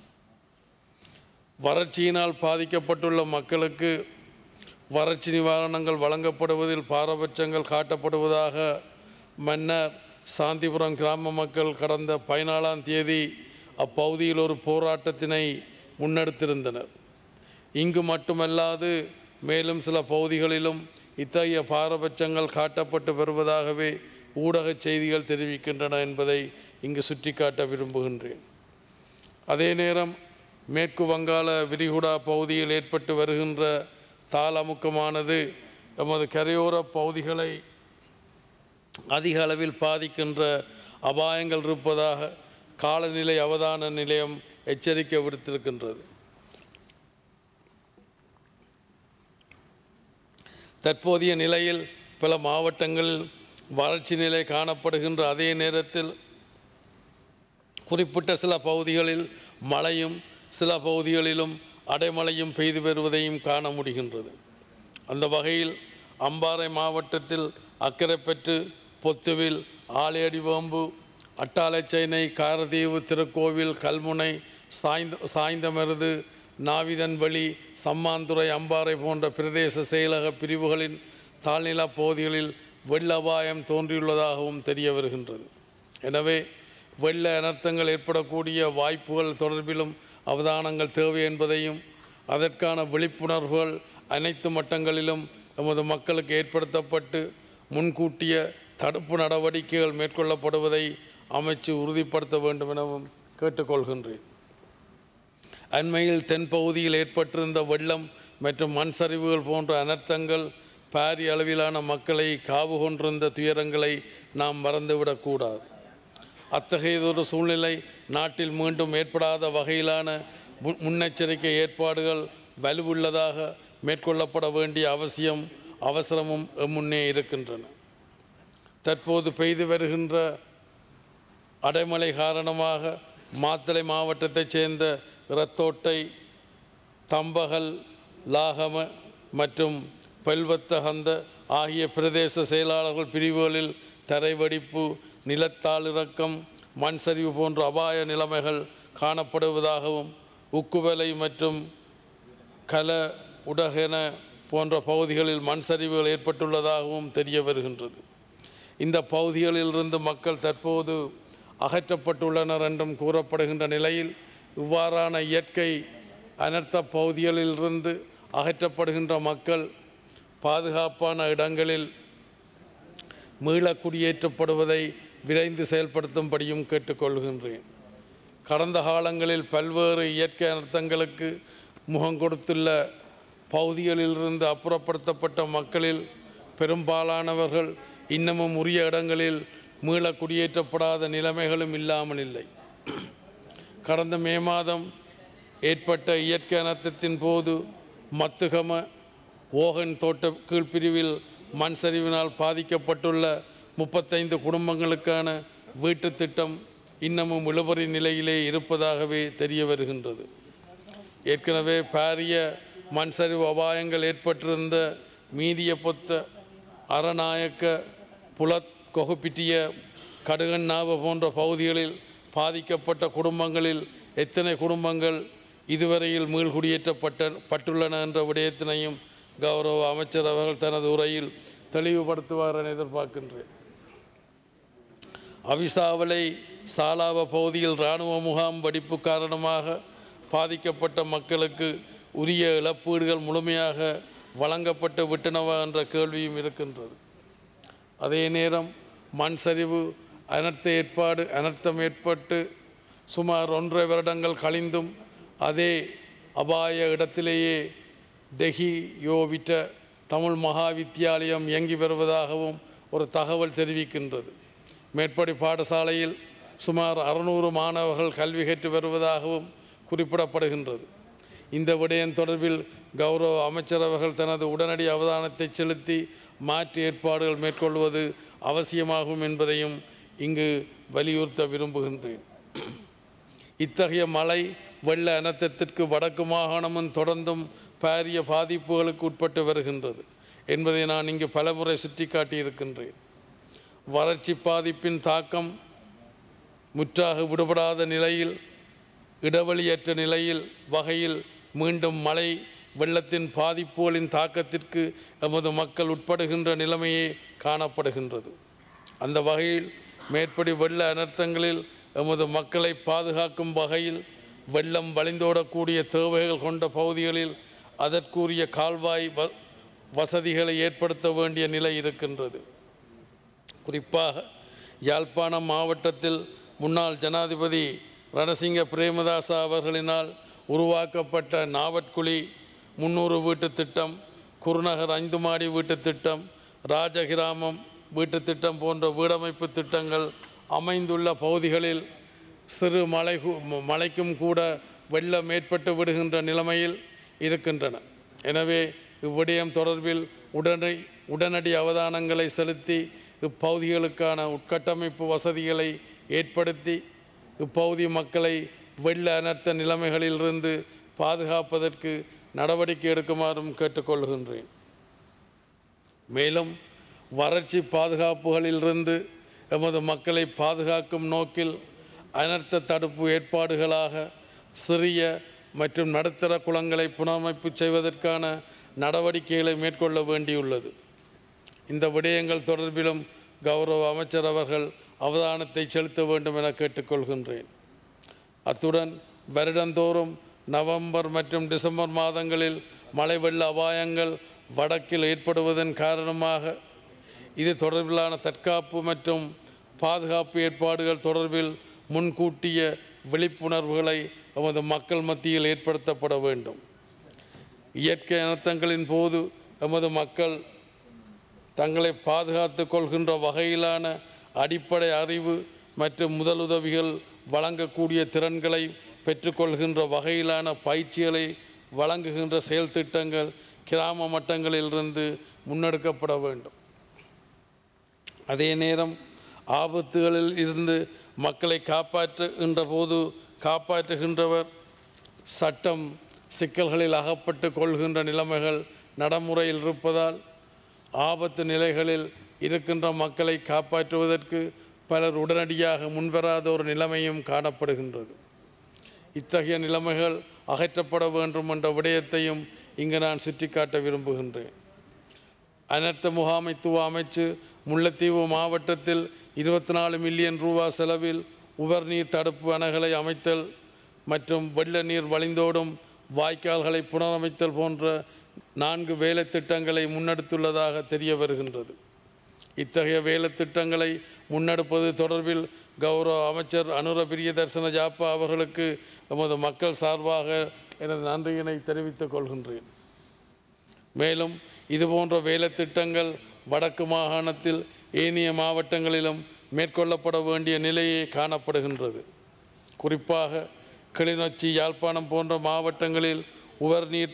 வறட்சியினால் பாதிக்கப்பட்டுள்ள மக்களுக்கு வறட்சி நிவாரணங்கள் வழங்கப்படுவதில் பாரபட்சங்கள் காட்டப்படுவதாக மன்னர் சாந்திபுரம் கிராம மக்கள் கடந்த பதினாலாம் தேதி அப்பகுதியில் ஒரு போராட்டத்தினை முன்னெடுத்திருந்தனர் இங்கு மட்டுமல்லாது மேலும் சில பகுதிகளிலும் இத்தகைய பாரபட்சங்கள் காட்டப்பட்டு வருவதாகவே ஊடகச் செய்திகள் தெரிவிக்கின்றன என்பதை இங்கு சுட்டிக்காட்ட விரும்புகின்றேன் அதே நேரம் மேற்கு வங்காள விரிகுடா பகுதியில் ஏற்பட்டு வருகின்ற தாளமுக்கமானது எமது கரையோர பகுதிகளை அதிக அளவில் பாதிக்கின்ற அபாயங்கள் இருப்பதாக காலநிலை அவதான நிலையம் எச்சரிக்கை விடுத்திருக்கின்றது தற்போதைய நிலையில் பல மாவட்டங்களில் வறட்சி நிலை காணப்படுகின்ற அதே நேரத்தில் குறிப்பிட்ட சில பகுதிகளில் மழையும் சில பகுதிகளிலும் அடைமழையும் பெய்து வருவதையும் காண முடிகின்றது அந்த வகையில் அம்பாறை மாவட்டத்தில் அக்கரைப்பற்று பொத்துவில் ஆலையடிவம்பு அட்டாளைச்சேனை காரதீவு திருக்கோவில் கல்முனை சாய்ந்த சாய்ந்தமருது நாவிதன்வழி சம்மாந்துறை அம்பாறை போன்ற பிரதேச செயலக பிரிவுகளின் தாழ்நில பகுதிகளில் வெள்ள அபாயம் தோன்றியுள்ளதாகவும் தெரிய வருகின்றது எனவே வெள்ள அனர்த்தங்கள் ஏற்படக்கூடிய வாய்ப்புகள் தொடர்பிலும் அவதானங்கள் தேவை என்பதையும் அதற்கான விழிப்புணர்வுகள் அனைத்து மட்டங்களிலும் எமது மக்களுக்கு ஏற்படுத்தப்பட்டு முன்கூட்டிய தடுப்பு நடவடிக்கைகள் மேற்கொள்ளப்படுவதை அமைச்சு உறுதிப்படுத்த வேண்டும் எனவும் கேட்டுக்கொள்கின்றேன் அண்மையில் தென்பகுதியில் ஏற்பட்டிருந்த வெள்ளம் மற்றும் மண் சரிவுகள் போன்ற அனர்த்தங்கள் பாரிய அளவிலான மக்களை காவு கொண்டிருந்த துயரங்களை நாம் மறந்துவிடக்கூடாது அத்தகையதொரு சூழ்நிலை நாட்டில் மீண்டும் ஏற்படாத வகையிலான மு- முன்னெச்சரிக்கை ஏற்பாடுகள் வலுவுள்ளதாக மேற்கொள்ளப்பட வேண்டிய அவசியம் அவசரமும் முன்னே இருக்கின்றன தற்போது பெய்து வருகின்ற அடைமழை காரணமாக மாத்தளை மாவட்டத்தைச் சேர்ந்த இரத்தோட்டை தம்பகல் லாகம மற்றும் பல்வத்தகந்த ஆகிய பிரதேச செயலாளர்கள் பிரிவுகளில் தரைவடிப்பு நிலத்தாளிறக்கம் மண் சரிவு போன்ற அபாய நிலைமைகள் காணப்படுவதாகவும் உக்குவலை மற்றும் கல உடகென போன்ற பகுதிகளில் மண் சரிவுகள் ஏற்பட்டுள்ளதாகவும் தெரிய வருகின்றது இந்த பகுதிகளிலிருந்து மக்கள் தற்போது அகற்றப்பட்டுள்ளனர் என்றும் கூறப்படுகின்ற நிலையில் இவ்வாறான இயற்கை அனர்த்த பகுதிகளிலிருந்து அகற்றப்படுகின்ற மக்கள் பாதுகாப்பான இடங்களில் மீள குடியேற்றப்படுவதை விரைந்து செயல்படுத்தும்படியும் கேட்டுக்கொள்கின்றேன் கடந்த காலங்களில் பல்வேறு இயற்கை அனர்த்தங்களுக்கு முகம் கொடுத்துள்ள பகுதிகளிலிருந்து அப்புறப்படுத்தப்பட்ட மக்களில் பெரும்பாலானவர்கள் இன்னமும் உரிய இடங்களில் மீள குடியேற்றப்படாத நிலைமைகளும் இல்லாமல் இல்லை கடந்த மே மாதம் ஏற்பட்ட இயற்கை அனர்த்தத்தின் போது மத்துகம ஓகன் தோட்ட கீழ்ப்பிரிவில் மண் சரிவினால் பாதிக்கப்பட்டுள்ள முப்பத்தைந்து குடும்பங்களுக்கான வீட்டுத் திட்டம் இன்னமும் இழுபறி நிலையிலே இருப்பதாகவே தெரிய வருகின்றது ஏற்கனவே பாரிய மண் சரிவு அபாயங்கள் ஏற்பட்டிருந்த மீதிய பொத்த அறநாயக்க புலத் கொகுப்பிட்டிய கடுகண்ணாவ போன்ற பகுதிகளில் பாதிக்கப்பட்ட குடும்பங்களில் எத்தனை குடும்பங்கள் இதுவரையில் மீள்குடியேற்றப்பட்ட பட்டுள்ளன என்ற விடயத்தினையும் கௌரவ அமைச்சர் அவர்கள் தனது உரையில் தெளிவுபடுத்துவார் என எதிர்பார்க்கின்றேன் அவிசாவளை சாலாவ பகுதியில் இராணுவ முகாம் வெடிப்பு காரணமாக பாதிக்கப்பட்ட மக்களுக்கு உரிய இழப்பீடுகள் முழுமையாக வழங்கப்பட்டு விட்டனவா என்ற கேள்வியும் இருக்கின்றது அதே நேரம் மண் சரிவு அனர்த்த ஏற்பாடு அனர்த்தம் ஏற்பட்டு சுமார் ஒன்றரை வருடங்கள் கழிந்தும் அதே அபாய இடத்திலேயே தெஹி யோவிட்ட தமிழ் மகா வித்தியாலயம் இயங்கி வருவதாகவும் ஒரு தகவல் தெரிவிக்கின்றது மேற்படி பாடசாலையில் சுமார் அறுநூறு மாணவர்கள் கல்வி கற்று வருவதாகவும் குறிப்பிடப்படுகின்றது இந்த விடயம் தொடர்பில் கௌரவ அமைச்சர் அவர்கள் தனது உடனடி அவதானத்தை செலுத்தி மாற்று ஏற்பாடுகள் மேற்கொள்வது அவசியமாகும் என்பதையும் இங்கு வலியுறுத்த விரும்புகின்றேன் இத்தகைய மழை வெள்ள அனர்த்தத்திற்கு வடக்கு மாகாணமும் தொடர்ந்தும் பாரிய பாதிப்புகளுக்கு உட்பட்டு வருகின்றது என்பதை நான் இங்கு பலமுறை சுட்டிக்காட்டியிருக்கின்றேன் வறட்சி பாதிப்பின் தாக்கம் முற்றாக விடுபடாத நிலையில் இடைவெளியற்ற நிலையில் வகையில் மீண்டும் மழை வெள்ளத்தின் பாதிப்புகளின் தாக்கத்திற்கு எமது மக்கள் உட்படுகின்ற நிலைமையே காணப்படுகின்றது அந்த வகையில் மேற்படி வெள்ள அனர்த்தங்களில் எமது மக்களை பாதுகாக்கும் வகையில் வெள்ளம் வழிந்தோடக்கூடிய தேவைகள் கொண்ட பகுதிகளில் அதற்குரிய கால்வாய் வ வசதிகளை ஏற்படுத்த வேண்டிய நிலை இருக்கின்றது குறிப்பாக யாழ்ப்பாணம் மாவட்டத்தில் முன்னாள் ஜனாதிபதி ரணசிங்க பிரேமதாசா அவர்களினால் உருவாக்கப்பட்ட நாவட்குழி முன்னூறு வீட்டுத் திட்டம் குருநகர் ஐந்து மாடி வீட்டுத் திட்டம் ராஜகிராமம் வீட்டுத் திட்டம் போன்ற வீடமைப்பு திட்டங்கள் அமைந்துள்ள பகுதிகளில் சிறு மலை கு- ம- மழைக்கும் கூட வெள்ளம் ஏற்பட்டு விடுகின்ற நிலைமையில் இருக்கின்றன எனவே இவ்விடயம் தொடர்பில் உடனடி உடனடி அவதானங்களை செலுத்தி இப்பகுதிகளுக்கான உட்கட்டமைப்பு வசதிகளை ஏற்படுத்தி இப்பகுதி மக்களை வெள்ள அனர்த்த நிலைமைகளிலிருந்து பாதுகாப்பதற்கு நடவடிக்கை எடுக்குமாறும் கேட்டுக்கொள்கின்றேன் மேலும் வறட்சி பாதுகாப்புகளிலிருந்து எமது மக்களை பாதுகாக்கும் நோக்கில் அனர்த்த தடுப்பு ஏற்பாடுகளாக சிறிய மற்றும் நடுத்தர குளங்களை புனரமைப்பு செய்வதற்கான நடவடிக்கைகளை மேற்கொள்ள வேண்டியுள்ளது இந்த விடயங்கள் தொடர்பிலும் கௌரவ அமைச்சர் அவர்கள் அவதானத்தை செலுத்த வேண்டும் என கேட்டுக்கொள்கின்றேன் அத்துடன் வருடந்தோறும் நவம்பர் மற்றும் டிசம்பர் மாதங்களில் மழை வெள்ள அபாயங்கள் வடக்கில் ஏற்படுவதன் காரணமாக இது தொடர்பிலான தற்காப்பு மற்றும் பாதுகாப்பு ஏற்பாடுகள் தொடர்பில் முன்கூட்டிய விழிப்புணர்வுகளை எமது மக்கள் மத்தியில் ஏற்படுத்தப்பட வேண்டும் இயற்கை அனர்த்தங்களின் போது எமது மக்கள் தங்களை பாதுகாத்து கொள்கின்ற வகையிலான அடிப்படை அறிவு மற்றும் முதலுதவிகள் வழங்கக்கூடிய திறன்களை பெற்றுக்கொள்கின்ற வகையிலான பயிற்சிகளை வழங்குகின்ற செயல் திட்டங்கள் கிராம மட்டங்களிலிருந்து முன்னெடுக்கப்பட வேண்டும் அதே நேரம் ஆபத்துகளில் இருந்து மக்களை காப்பாற்றுகின்ற போது காப்பாற்றுகின்றவர் சட்டம் சிக்கல்களில் அகப்பட்டு கொள்கின்ற நிலைமைகள் நடைமுறையில் இருப்பதால் ஆபத்து நிலைகளில் இருக்கின்ற மக்களை காப்பாற்றுவதற்கு பலர் உடனடியாக முன்வராத ஒரு நிலைமையும் காணப்படுகின்றது இத்தகைய நிலைமைகள் அகற்றப்பட வேண்டும் என்ற விடயத்தையும் இங்கு நான் சுட்டிக்காட்ட விரும்புகின்றேன் அனர்த்த முகாமைத்துவ அமைச்சு முல்லைத்தீவு மாவட்டத்தில் இருபத்தி நாலு மில்லியன் ரூபா செலவில் உவர்நீர் தடுப்பு அணைகளை அமைத்தல் மற்றும் வெள்ள நீர் வழிந்தோடும் வாய்க்கால்களை புனரமைத்தல் போன்ற நான்கு வேலை திட்டங்களை முன்னெடுத்துள்ளதாக தெரிய வருகின்றது இத்தகைய வேலை திட்டங்களை முன்னெடுப்பது தொடர்பில் கௌரவ அமைச்சர் அனுர பிரியதர்சன ஜாப்பா அவர்களுக்கு எமது மக்கள் சார்பாக எனது நன்றியினை தெரிவித்துக் கொள்கின்றேன் மேலும் இதுபோன்ற வேலை திட்டங்கள் வடக்கு மாகாணத்தில் ஏனைய மாவட்டங்களிலும் மேற்கொள்ளப்பட வேண்டிய நிலையே காணப்படுகின்றது குறிப்பாக கிளிநொச்சி யாழ்ப்பாணம் போன்ற மாவட்டங்களில் உவர்நீர்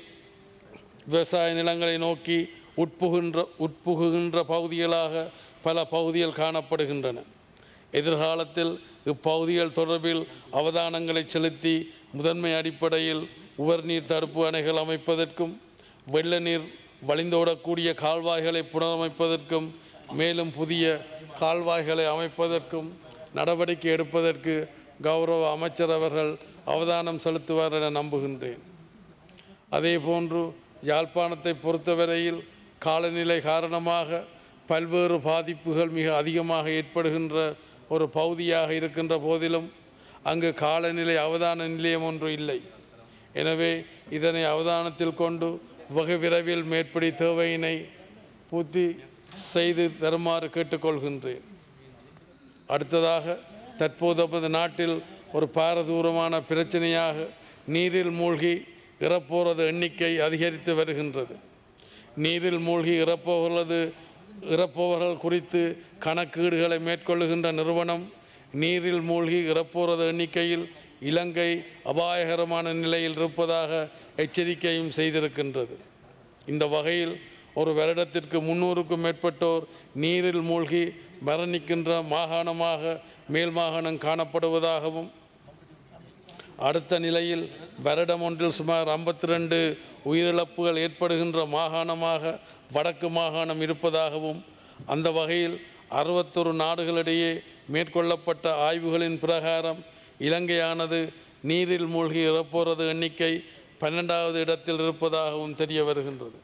விவசாய நிலங்களை நோக்கி உட்புகின்ற உட்புகுகின்ற பகுதிகளாக பல பகுதிகள் காணப்படுகின்றன எதிர்காலத்தில் இப்பகுதிகள் தொடர்பில் அவதானங்களை செலுத்தி முதன்மை அடிப்படையில் உவர்நீர் தடுப்பு அணைகள் அமைப்பதற்கும் வெள்ள நீர் வழிந்தோடக்கூடிய கால்வாய்களை புனரமைப்பதற்கும் மேலும் புதிய கால்வாய்களை அமைப்பதற்கும் நடவடிக்கை எடுப்பதற்கு கௌரவ அமைச்சர் அவர்கள் அவதானம் செலுத்துவார் என நம்புகின்றேன் அதேபோன்று யாழ்ப்பாணத்தை பொறுத்தவரையில் காலநிலை காரணமாக பல்வேறு பாதிப்புகள் மிக அதிகமாக ஏற்படுகின்ற ஒரு பகுதியாக இருக்கின்ற போதிலும் அங்கு காலநிலை அவதான நிலையம் ஒன்று இல்லை எனவே இதனை அவதானத்தில் கொண்டு வெகு விரைவில் மேற்படி தேவையினை பூர்த்தி செய்து தருமாறு கேட்டுக்கொள்கின்றேன் அடுத்ததாக தற்போது நமது நாட்டில் ஒரு பாரதூரமான பிரச்சனையாக நீரில் மூழ்கி இறப்போரது எண்ணிக்கை அதிகரித்து வருகின்றது நீரில் மூழ்கி இறப்போகிறது இறப்பவர்கள் குறித்து கணக்கீடுகளை மேற்கொள்ளுகின்ற நிறுவனம் நீரில் மூழ்கி இறப்போரது எண்ணிக்கையில் இலங்கை அபாயகரமான நிலையில் இருப்பதாக எச்சரிக்கையும் செய்திருக்கின்றது இந்த வகையில் ஒரு வருடத்திற்கு முன்னூறுக்கும் மேற்பட்டோர் நீரில் மூழ்கி மரணிக்கின்ற மாகாணமாக மேல் மாகாணம் காணப்படுவதாகவும் அடுத்த நிலையில் வருடம் ஒன்றில் சுமார் ஐம்பத்தி ரெண்டு உயிரிழப்புகள் ஏற்படுகின்ற மாகாணமாக வடக்கு மாகாணம் இருப்பதாகவும் அந்த வகையில் அறுபத்தொரு நாடுகளிடையே மேற்கொள்ளப்பட்ட ஆய்வுகளின் பிரகாரம் இலங்கையானது நீரில் மூழ்கி இறப்போரது எண்ணிக்கை பன்னெண்டாவது இடத்தில் இருப்பதாகவும் தெரிய வருகின்றது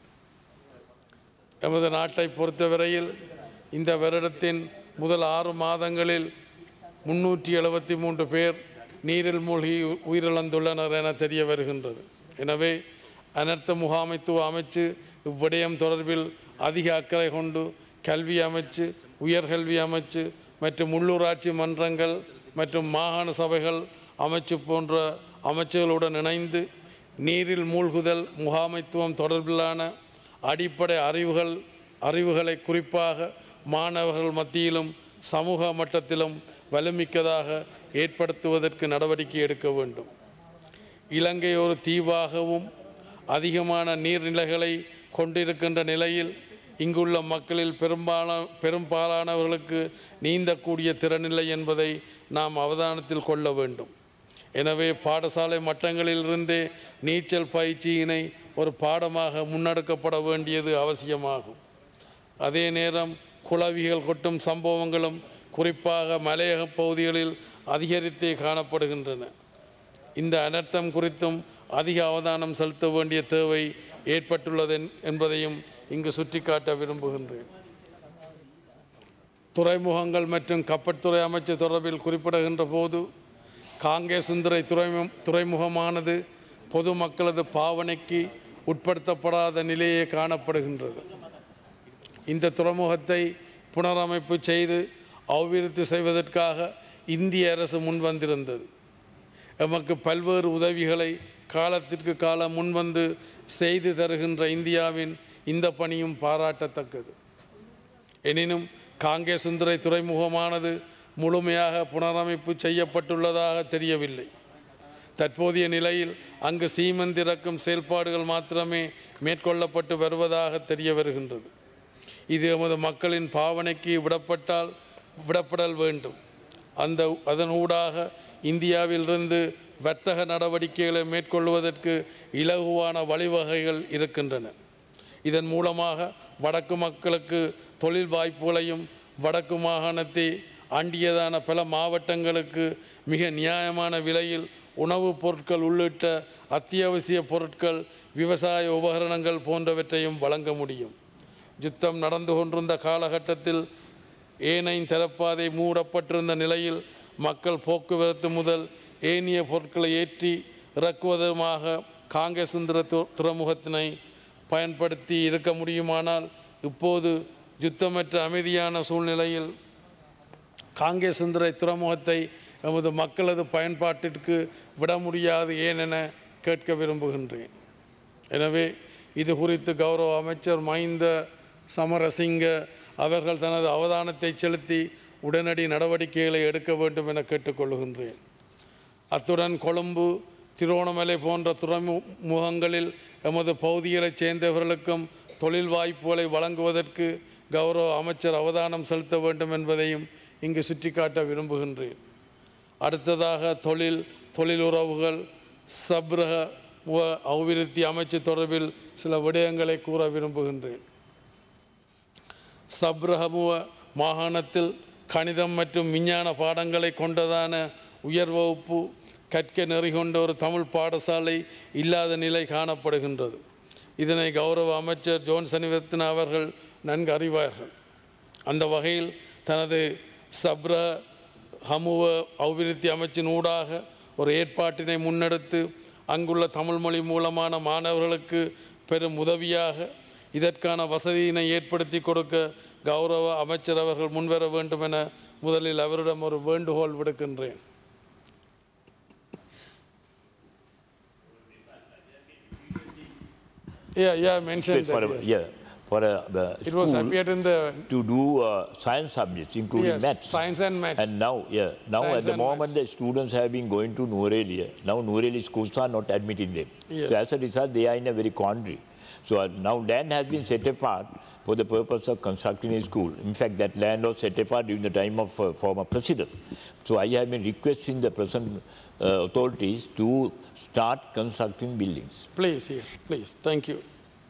எமது நாட்டை பொறுத்தவரையில் இந்த வருடத்தின் முதல் ஆறு மாதங்களில் முன்னூற்றி எழுபத்தி மூன்று பேர் நீரில் மூழ்கி உயிரிழந்துள்ளனர் என தெரிய வருகின்றது எனவே அனர்த்த முகாமைத்துவ அமைச்சு இவ்விடயம் தொடர்பில் அதிக அக்கறை கொண்டு கல்வி அமைச்சு உயர்கல்வி அமைச்சு மற்றும் உள்ளூராட்சி மன்றங்கள் மற்றும் மாகாண சபைகள் அமைச்சு போன்ற அமைச்சுகளுடன் இணைந்து நீரில் மூழ்குதல் முகாமைத்துவம் தொடர்பிலான அடிப்படை அறிவுகள் அறிவுகளை குறிப்பாக மாணவர்கள் மத்தியிலும் சமூக மட்டத்திலும் வலுமிக்கதாக ஏற்படுத்துவதற்கு நடவடிக்கை எடுக்க வேண்டும் இலங்கை ஒரு தீவாகவும் அதிகமான நீர்நிலைகளை கொண்டிருக்கின்ற நிலையில் இங்குள்ள மக்களில் பெரும்பாலான பெரும்பாலானவர்களுக்கு நீந்தக்கூடிய திறனில்லை என்பதை நாம் அவதானத்தில் கொள்ள வேண்டும் எனவே பாடசாலை மட்டங்களிலிருந்தே நீச்சல் பயிற்சியினை ஒரு பாடமாக முன்னெடுக்கப்பட வேண்டியது அவசியமாகும் அதே நேரம் குளவிகள் கொட்டும் சம்பவங்களும் குறிப்பாக மலையக பகுதிகளில் அதிகரித்தே காணப்படுகின்றன இந்த அனர்த்தம் குறித்தும் அதிக அவதானம் செலுத்த வேண்டிய தேவை ஏற்பட்டுள்ளது என்- என்பதையும் இங்கு சுட்டிக்காட்ட விரும்புகின்றேன் துறைமுகங்கள் மற்றும் கப்பற்துறை அமைச்சு தொடர்பில் குறிப்பிடுகின்ற போது காங்கேசுந்தரை துறைமு துறைமுகமானது பொதுமக்களது பாவனைக்கு உட்படுத்தப்படாத நிலையே காணப்படுகின்றது இந்த துறைமுகத்தை புனரமைப்பு செய்து அபிவிருத்தி செய்வதற்காக இந்திய அரசு முன்வந்திருந்தது எமக்கு பல்வேறு உதவிகளை காலத்திற்கு காலம் முன்வந்து செய்து தருகின்ற இந்தியாவின் இந்த பணியும் பாராட்டத்தக்கது எனினும் காங்கேசுந்தரை துறைமுகமானது முழுமையாக புனரமைப்பு செய்யப்பட்டுள்ளதாக தெரியவில்லை தற்போதைய நிலையில் அங்கு சீமந்திறக்கும் செயல்பாடுகள் மாத்திரமே மேற்கொள்ளப்பட்டு வருவதாக தெரிய வருகின்றது இது எமது மக்களின் பாவனைக்கு விடப்பட்டால் விடப்படல் வேண்டும் அந்த அதன் ஊடாக இந்தியாவிலிருந்து வர்த்தக நடவடிக்கைகளை மேற்கொள்வதற்கு இலகுவான வழிவகைகள் இருக்கின்றன இதன் மூலமாக வடக்கு மக்களுக்கு தொழில் வாய்ப்புகளையும் வடக்கு மாகாணத்தை அண்டியதான பல மாவட்டங்களுக்கு மிக நியாயமான விலையில் உணவுப் பொருட்கள் உள்ளிட்ட அத்தியாவசிய பொருட்கள் விவசாய உபகரணங்கள் போன்றவற்றையும் வழங்க முடியும் யுத்தம் நடந்து கொண்டிருந்த காலகட்டத்தில் ஏனையின் தரப்பாதை மூடப்பட்டிருந்த நிலையில் மக்கள் போக்குவரத்து முதல் ஏனைய பொருட்களை ஏற்றி இறக்குவதுமாக காங்கேசுந்தர து- துறைமுகத்தினை பயன்படுத்தி இருக்க முடியுமானால் இப்போது யுத்தமற்ற அமைதியான சூழ்நிலையில் காங்கேசுந்தரை துறைமுகத்தை எமது மக்களது பயன்பாட்டிற்கு விட முடியாது ஏன் என கேட்க விரும்புகின்றேன் எனவே இது குறித்து கௌரவ அமைச்சர் மஹிந்த சமரசிங்க அவர்கள் தனது அவதானத்தை செலுத்தி உடனடி நடவடிக்கைகளை எடுக்க வேண்டும் என கேட்டுக்கொள்கின்றேன் அத்துடன் கொழும்பு திருவோணமலை போன்ற துறைமுகங்களில் எமது பகுதிகளைச் சேர்ந்தவர்களுக்கும் தொழில் வாய்ப்புகளை வழங்குவதற்கு கௌரவ அமைச்சர் அவதானம் செலுத்த வேண்டும் என்பதையும் இங்கு சுட்டிக்காட்ட விரும்புகின்றேன் அடுத்ததாக தொழில் தொழிலுறவுகள் சப்ரக முக அபிவிருத்தி அமைச்சு தொடர்பில் சில விடயங்களை கூற விரும்புகின்றேன் சப்ரஹமுவ மாகாணத்தில் கணிதம் மற்றும் விஞ்ஞான பாடங்களை கொண்டதான உயர் வகுப்பு கற்க நெறி கொண்ட ஒரு தமிழ் பாடசாலை இல்லாத நிலை காணப்படுகின்றது இதனை கௌரவ அமைச்சர் ஜோன் சனிவர்த்தன அவர்கள் நன்கு அறிவார்கள் அந்த வகையில் தனது சப்ர ஹமுவ அபிவிருத்தி அமைச்சின் ஊடாக ஒரு ஏற்பாட்டினை முன்னெடுத்து அங்குள்ள தமிழ் மொழி மூலமான மாணவர்களுக்கு பெரும் உதவியாக இதற்கான வசதியினை ஏற்படுத்தி கொடுக்க கௌரவ அமைச்சர் அவர்கள் முன்வர வேண்டும் என முதலில் அவரிடம் ஒரு வேண்டுகோள் விடுக்கின்றேன் Yeah, yeah, mentioned for that, a, yes. yeah, for a, the It was school appeared in the, to do uh, science subjects, including yes, maths. science and maths. And now, yeah, now Science at the and moment maths. the students have been going to Nurelia. Now Nurelia schools are not admitting them. Yes. So as a result, they are in a very quandary. So uh, now land has been set apart for the purpose of constructing a school. In fact, that land was set apart during the time of uh, former president. So I have been requesting the present uh, authorities to start constructing buildings. Please, yes, please. Thank you.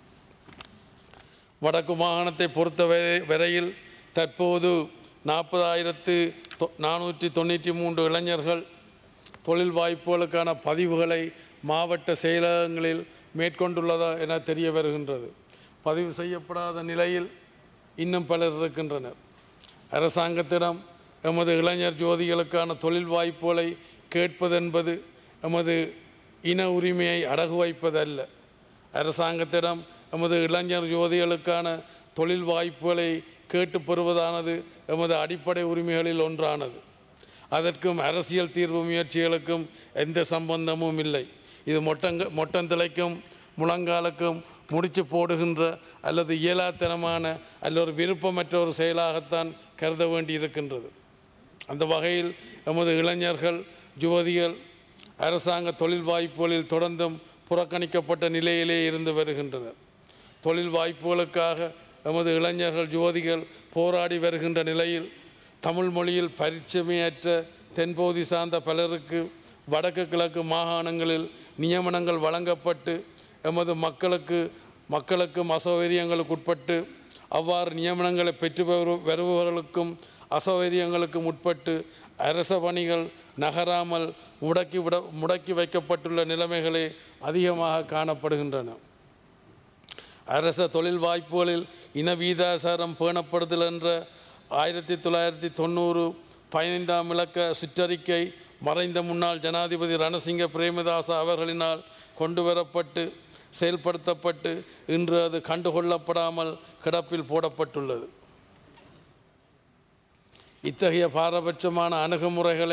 வடக்கு மாகாணத்தை பொறுத்த வரை- வரையில் தற்போது நாற்பதாயிரத்து நானூற்றி தொண்ணூற்றி மூன்று இளைஞர்கள் தொழில் வாய்ப்புகளுக்கான பதிவுகளை மாவட்ட செயலகங்களில் மேற்கொண்டுள்ளதா என தெரிய வருகின்றது பதிவு செய்யப்படாத நிலையில் இன்னும் பலர் இருக்கின்றனர் அரசாங்கத்திடம் எமது இளைஞர் ஜோதிகளுக்கான தொழில் வாய்ப்புகளை கேட்பதென்பது எமது இன உரிமையை அடகு வைப்பதல்ல அரசாங்கத்திடம் எமது இளைஞர் ஜோதிகளுக்கான தொழில் வாய்ப்புகளை கேட்டு பெறுவதானது எமது அடிப்படை உரிமைகளில் ஒன்றானது அதற்கும் அரசியல் தீர்வு முயற்சிகளுக்கும் எந்த சம்பந்தமும் இல்லை இது மொட்டங்க மொட்டந்திளைக்கும் முழங்காலுக்கும் முடிச்சு போடுகின்ற அல்லது இயலாத்தனமான அல்லது ஒரு விருப்பமற்ற ஒரு செயலாகத்தான் கருத வேண்டியிருக்கின்றது அந்த வகையில் எமது இளைஞர்கள் யுவதிகள் அரசாங்க தொழில் வாய்ப்புகளில் தொடர்ந்தும் புறக்கணிக்கப்பட்ட நிலையிலே இருந்து வருகின்றனர் தொழில் வாய்ப்புகளுக்காக எமது இளைஞர்கள் யுவதிகள் போராடி வருகின்ற நிலையில் தமிழ் மொழியில் பரிச்சயமையற்ற தென்பகுதி சார்ந்த பலருக்கு வடக்கு கிழக்கு மாகாணங்களில் நியமனங்கள் வழங்கப்பட்டு எமது மக்களுக்கு மக்களுக்கும் அசௌகரியங்களுக்கு உட்பட்டு அவ்வாறு நியமனங்களை பெற்று வரு- வருபவர்களுக்கும் அசௌகரியங்களுக்கும் உட்பட்டு அரச பணிகள் நகராமல் முடக்கி விட முடக்கி வைக்கப்பட்டுள்ள நிலைமைகளே அதிகமாக காணப்படுகின்றன அரச தொழில் வாய்ப்புகளில் இன வீதாசாரம் பேணப்படுதல் என்ற ஆயிரத்தி தொள்ளாயிரத்தி தொண்ணூறு பதினைந்தாம் இலக்க சுற்றறிக்கை மறைந்த முன்னாள் ஜனாதிபதி ரணசிங்க பிரேமதாச அவர்களினால் கொண்டு வரப்பட்டு செயல்படுத்தப்பட்டு இன்று அது கண்டுகொள்ளப்படாமல் கிடப்பில் போடப்பட்டுள்ளது இத்தகைய பாரபட்சமான அணுகுமுறைகளை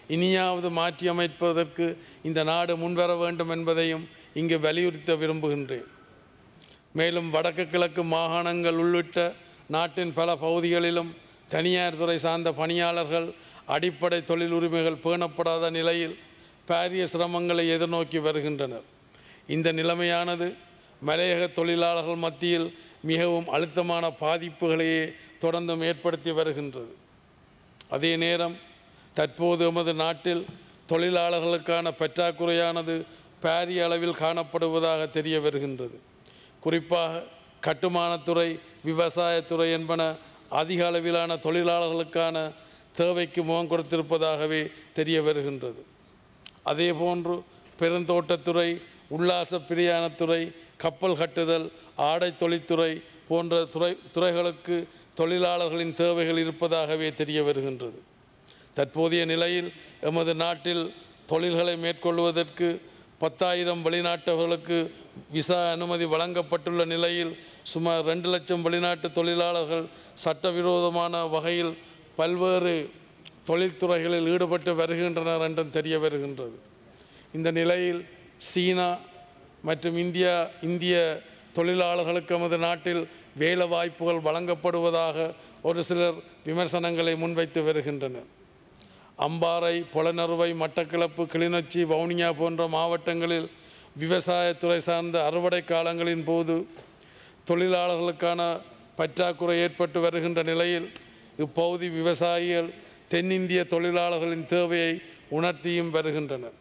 இனியாவது மாற்றியமைப்பதற்கு இந்த நாடு முன்வர வேண்டும் என்பதையும் இங்கு வலியுறுத்த விரும்புகின்றேன் மேலும் வடக்கு கிழக்கு மாகாணங்கள் உள்ளிட்ட நாட்டின் பல பகுதிகளிலும் தனியார் துறை சார்ந்த பணியாளர்கள் அடிப்படை தொழில் உரிமைகள் பேணப்படாத நிலையில் பாரிய சிரமங்களை எதிர்நோக்கி வருகின்றனர் இந்த நிலைமையானது மலையக தொழிலாளர்கள் மத்தியில் மிகவும் அழுத்தமான பாதிப்புகளையே தொடர்ந்தும் ஏற்படுத்தி வருகின்றது அதே நேரம் தற்போது எமது நாட்டில் தொழிலாளர்களுக்கான பற்றாக்குறையானது பாரிய அளவில் காணப்படுவதாக தெரிய வருகின்றது குறிப்பாக கட்டுமானத்துறை விவசாயத்துறை என்பன அதிக அளவிலான தொழிலாளர்களுக்கான தேவைக்கு முகம் கொடுத்திருப்பதாகவே தெரிய வருகின்றது அதேபோன்று பெருந்தோட்டத்துறை உல்லாச பிரயாணத்துறை கப்பல் கட்டுதல் ஆடை தொழில்துறை போன்ற துறை துறைகளுக்கு தொழிலாளர்களின் தேவைகள் இருப்பதாகவே தெரிய வருகின்றது தற்போதைய நிலையில் எமது நாட்டில் தொழில்களை மேற்கொள்வதற்கு பத்தாயிரம் வெளிநாட்டவர்களுக்கு விசா அனுமதி வழங்கப்பட்டுள்ள நிலையில் சுமார் ரெண்டு லட்சம் வெளிநாட்டு தொழிலாளர்கள் சட்டவிரோதமான வகையில் பல்வேறு தொழில்துறைகளில் ஈடுபட்டு வருகின்றனர் என்றும் தெரிய வருகின்றது இந்த நிலையில் சீனா மற்றும் இந்தியா இந்திய தொழிலாளர்களுக்கு நமது நாட்டில் வேலை வாய்ப்புகள் வழங்கப்படுவதாக ஒரு சிலர் விமர்சனங்களை முன்வைத்து வருகின்றனர் அம்பாறை பொலனறுவை மட்டக்களப்பு கிளிநொச்சி வவுனியா போன்ற மாவட்டங்களில் விவசாயத்துறை சார்ந்த அறுவடை காலங்களின் போது தொழிலாளர்களுக்கான பற்றாக்குறை ஏற்பட்டு வருகின்ற நிலையில் இப்பகுதி விவசாயிகள் தென்னிந்திய தொழிலாளர்களின் தேவையை உணர்த்தியும் வருகின்றனர்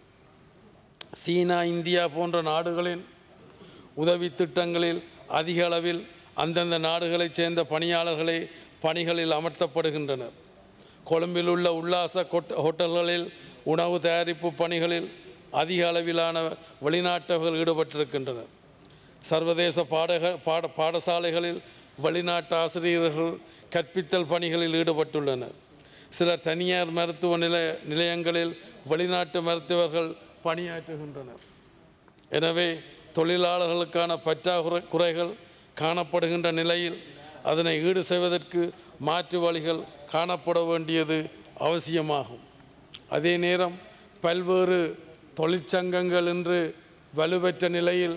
சீனா இந்தியா போன்ற நாடுகளின் உதவி திட்டங்களில் அதிக அளவில் அந்தந்த நாடுகளைச் சேர்ந்த பணியாளர்களே பணிகளில் அமர்த்தப்படுகின்றனர் கொழும்பில் உள்ள உல்லாச கொட் ஹோட்டல்களில் உணவு தயாரிப்பு பணிகளில் அதிக அளவிலான வெளிநாட்டவர்கள் ஈடுபட்டிருக்கின்றனர் சர்வதேச பாடக பாட பாடசாலைகளில் வெளிநாட்டு ஆசிரியர்கள் கற்பித்தல் பணிகளில் ஈடுபட்டுள்ளனர் சிலர் தனியார் மருத்துவ நிலைய நிலையங்களில் வெளிநாட்டு மருத்துவர்கள் பணியாற்றுகின்றனர் எனவே தொழிலாளர்களுக்கான பற்றாக்குறை குறைகள் காணப்படுகின்ற நிலையில் அதனை ஈடு செய்வதற்கு மாற்று வழிகள் காணப்பட வேண்டியது அவசியமாகும் அதே நேரம் பல்வேறு தொழிற்சங்கங்கள் இன்று வலுப்பெற்ற நிலையில்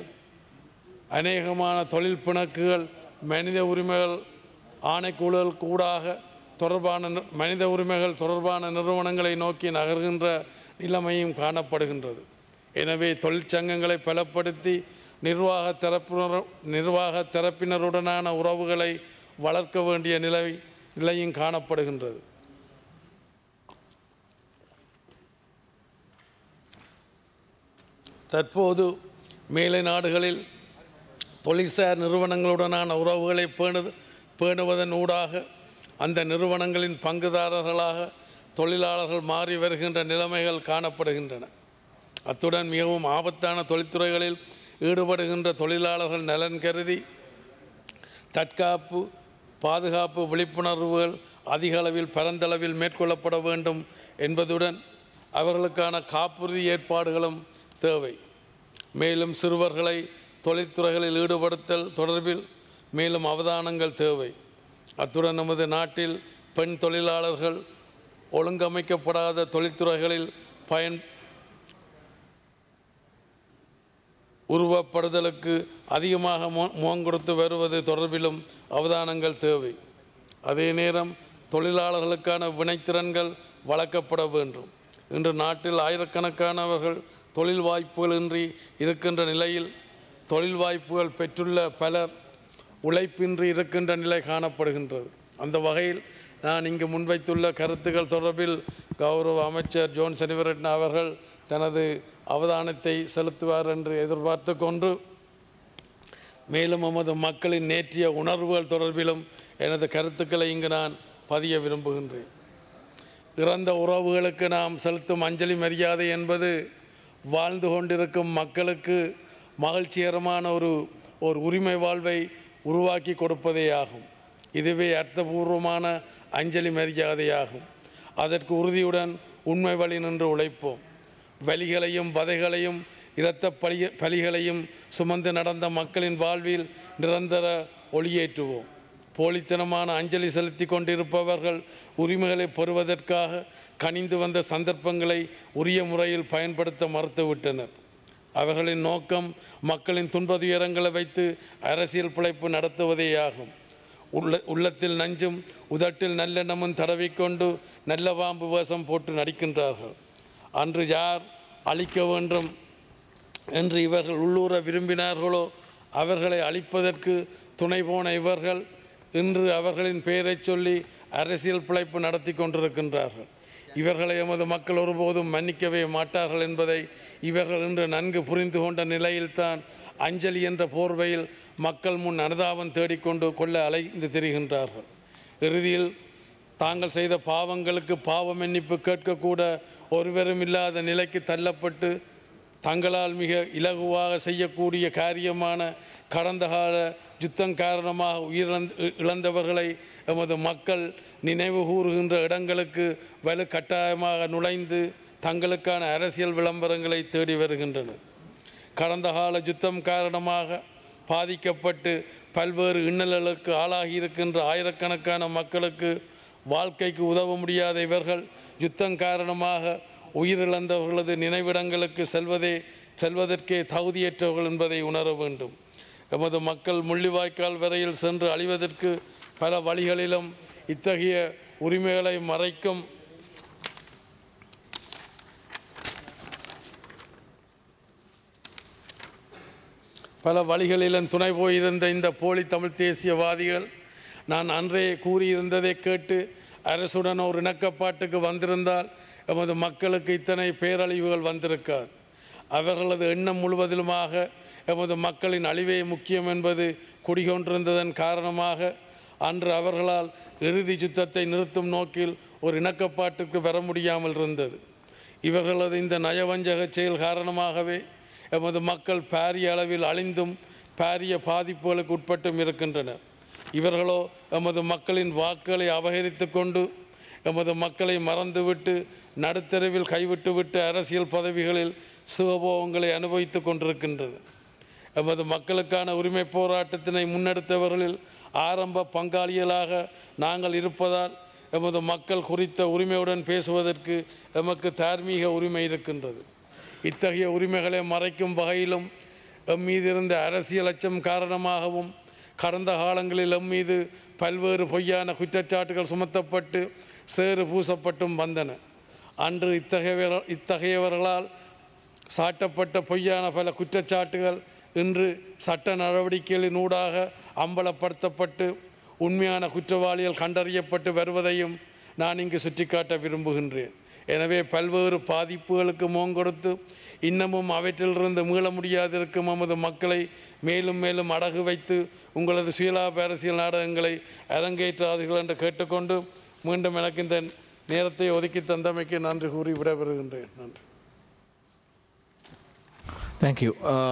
அநேகமான தொழில் பிணக்குகள் மனித உரிமைகள் ஆணைக்குழுக்கள் கூடாக தொடர்பான நி- மனித உரிமைகள் தொடர்பான நிறுவனங்களை நோக்கி நகர்கின்ற நிலைமையும் காணப்படுகின்றது எனவே தொழிற்சங்கங்களை பலப்படுத்தி நிர்வாக தரப்பினர் நிர்வாக தரப்பினருடனான உறவுகளை வளர்க்க வேண்டிய நிலை நிலையும் காணப்படுகின்றது தற்போது மேலை நாடுகளில் தொழிற்சார் நிறுவனங்களுடனான உறவுகளை பேணு பேணுவதன் ஊடாக அந்த நிறுவனங்களின் பங்குதாரர்களாக தொழிலாளர்கள் மாறி வருகின்ற நிலைமைகள் காணப்படுகின்றன அத்துடன் மிகவும் ஆபத்தான தொழில்துறைகளில் ஈடுபடுகின்ற தொழிலாளர்கள் நலன் கருதி தற்காப்பு பாதுகாப்பு விழிப்புணர்வுகள் அதிக அளவில் பரந்தளவில் மேற்கொள்ளப்பட வேண்டும் என்பதுடன் அவர்களுக்கான காப்புறுதி ஏற்பாடுகளும் தேவை மேலும் சிறுவர்களை தொழில்துறைகளில் ஈடுபடுத்தல் தொடர்பில் மேலும் அவதானங்கள் தேவை அத்துடன் நமது நாட்டில் பெண் தொழிலாளர்கள் ஒழுங்கமைக்கப்படாத தொழில்துறைகளில் பயன் உருவப்படுதலுக்கு அதிகமாக மு- முகம் கொடுத்து வருவது தொடர்பிலும் அவதானங்கள் தேவை அதே நேரம் தொழிலாளர்களுக்கான வினைத்திறன்கள் வளர்க்கப்பட வேண்டும் இன்று நாட்டில் ஆயிரக்கணக்கானவர்கள் தொழில் வாய்ப்புகளின்றி இருக்கின்ற நிலையில் தொழில் வாய்ப்புகள் பெற்றுள்ள பலர் உழைப்பின்றி இருக்கின்ற நிலை காணப்படுகின்றது அந்த வகையில் நான் இங்கு முன்வைத்துள்ள கருத்துக்கள் தொடர்பில் கௌரவ அமைச்சர் ஜோன் செனிவரட்ன அவர்கள் தனது அவதானத்தை செலுத்துவார் என்று எதிர்பார்த்து கொண்டு மேலும் நமது மக்களின் நேற்றிய உணர்வுகள் தொடர்பிலும் எனது கருத்துக்களை இங்கு நான் பதிய விரும்புகின்றேன் இறந்த உறவுகளுக்கு நாம் செலுத்தும் அஞ்சலி மரியாதை என்பது வாழ்ந்து கொண்டிருக்கும் மக்களுக்கு மகிழ்ச்சிகரமான ஒரு ஒரு உரிமை வாழ்வை உருவாக்கி கொடுப்பதே ஆகும் இதுவே அர்த்தபூர்வமான அஞ்சலி மரியாதையாகும் அதற்கு உறுதியுடன் உண்மை வழி நின்று உழைப்போம் வலிகளையும் வதைகளையும் இரத்த பலி பலிகளையும் சுமந்து நடந்த மக்களின் வாழ்வில் நிரந்தர ஒளியேற்றுவோம் போலித்தனமான அஞ்சலி செலுத்தி கொண்டிருப்பவர்கள் உரிமைகளை பெறுவதற்காக கனிந்து வந்த சந்தர்ப்பங்களை உரிய முறையில் பயன்படுத்த மறுத்துவிட்டனர் அவர்களின் நோக்கம் மக்களின் துன்பதுயரங்களை வைத்து அரசியல் பிழைப்பு நடத்துவதேயாகும் உள்ள உள்ளத்தில் நஞ்சும் உதட்டில் நல்லெண்ணமும் தடவிக்கொண்டு நல்ல பாம்பு வேஷம் போட்டு நடிக்கின்றார்கள் அன்று யார் அழிக்க வேண்டும் என்று இவர்கள் உள்ளூர விரும்பினார்களோ அவர்களை அழிப்பதற்கு துணை போன இவர்கள் இன்று அவர்களின் பெயரைச் சொல்லி அரசியல் பிழைப்பு நடத்தி கொண்டிருக்கின்றார்கள் இவர்களை எமது மக்கள் ஒருபோதும் மன்னிக்கவே மாட்டார்கள் என்பதை இவர்கள் இன்று நன்கு புரிந்து கொண்ட நிலையில்தான் அஞ்சலி என்ற போர்வையில் மக்கள் முன் அனுதாபம் தேடிக்கொண்டு கொள்ள அலைந்து திரிகின்றார்கள் இறுதியில் தாங்கள் செய்த பாவங்களுக்கு பாவ மன்னிப்பு கேட்கக்கூட ஒருவரும் இல்லாத நிலைக்கு தள்ளப்பட்டு தங்களால் மிக இலகுவாக செய்யக்கூடிய காரியமான கடந்த கால யுத்தம் காரணமாக உயிரிழந்து இழந்தவர்களை எமது மக்கள் நினைவு கூறுகின்ற இடங்களுக்கு வலு கட்டாயமாக நுழைந்து தங்களுக்கான அரசியல் விளம்பரங்களை தேடி வருகின்றனர் கடந்த கால யுத்தம் காரணமாக பாதிக்கப்பட்டு பல்வேறு இன்னல்களுக்கு ஆளாகி இருக்கின்ற ஆயிரக்கணக்கான மக்களுக்கு வாழ்க்கைக்கு உதவ முடியாத இவர்கள் யுத்தம் காரணமாக உயிரிழந்தவர்களது நினைவிடங்களுக்கு செல்வதே செல்வதற்கே தகுதியற்றவர்கள் என்பதை உணர வேண்டும் எமது மக்கள் முள்ளிவாய்க்கால் வரையில் சென்று அழிவதற்கு பல வழிகளிலும் இத்தகைய உரிமைகளை மறைக்கும் பல வழிகளிலும் துணை போயிருந்த இந்த போலி தமிழ் தேசியவாதிகள் நான் அன்றே கூறியிருந்ததை கேட்டு அரசுடன் ஒரு இணக்கப்பாட்டுக்கு வந்திருந்தால் எமது மக்களுக்கு இத்தனை பேரழிவுகள் வந்திருக்காது அவர்களது எண்ணம் முழுவதிலுமாக எமது மக்களின் அழிவே முக்கியம் என்பது குடிகொண்டிருந்ததன் காரணமாக அன்று அவர்களால் இறுதி யுத்தத்தை நிறுத்தும் நோக்கில் ஒரு இணக்கப்பாட்டுக்கு வர முடியாமல் இருந்தது இவர்களது இந்த நயவஞ்சக செயல் காரணமாகவே எமது மக்கள் பாரிய அளவில் அழிந்தும் பாரிய பாதிப்புகளுக்கு உட்பட்டும் இருக்கின்றனர் இவர்களோ எமது மக்களின் வாக்குகளை அபகரித்து கொண்டு எமது மக்களை மறந்துவிட்டு நடுத்தரவில் கைவிட்டுவிட்டு அரசியல் பதவிகளில் சுகபோகங்களை அனுபவித்து கொண்டிருக்கின்றது எமது மக்களுக்கான உரிமை போராட்டத்தினை முன்னெடுத்தவர்களில் ஆரம்ப பங்காளிகளாக நாங்கள் இருப்பதால் எமது மக்கள் குறித்த உரிமையுடன் பேசுவதற்கு எமக்கு தார்மீக உரிமை இருக்கின்றது இத்தகைய உரிமைகளை மறைக்கும் வகையிலும் எம் மீது இருந்த அரசியல் அச்சம் காரணமாகவும் கடந்த காலங்களில் எம் மீது பல்வேறு பொய்யான குற்றச்சாட்டுகள் சுமத்தப்பட்டு சேறு பூசப்பட்டும் வந்தன அன்று இத்தகையவர் இத்தகையவர்களால் சாட்டப்பட்ட பொய்யான பல குற்றச்சாட்டுகள் இன்று சட்ட நடவடிக்கைகளின் ஊடாக அம்பலப்படுத்தப்பட்டு உண்மையான குற்றவாளிகள் கண்டறியப்பட்டு வருவதையும் நான் இங்கு சுட்டிக்காட்ட விரும்புகின்றேன் எனவே பல்வேறு பாதிப்புகளுக்கு முகங்கொடுத்து இன்னமும் அவற்றிலிருந்து மீள முடியாதிருக்கும் நமது மக்களை மேலும் மேலும் அடகு வைத்து உங்களது சுயலாப அரசியல் நாடகங்களை அரங்கேற்றாதீர்கள் என்று கேட்டுக்கொண்டு மீண்டும் எனக்கு இந்த நேரத்தை ஒதுக்கி தந்தமைக்கு நன்றி கூறி விடைபெறுகின்றேன் நன்றி Thank you. Uh,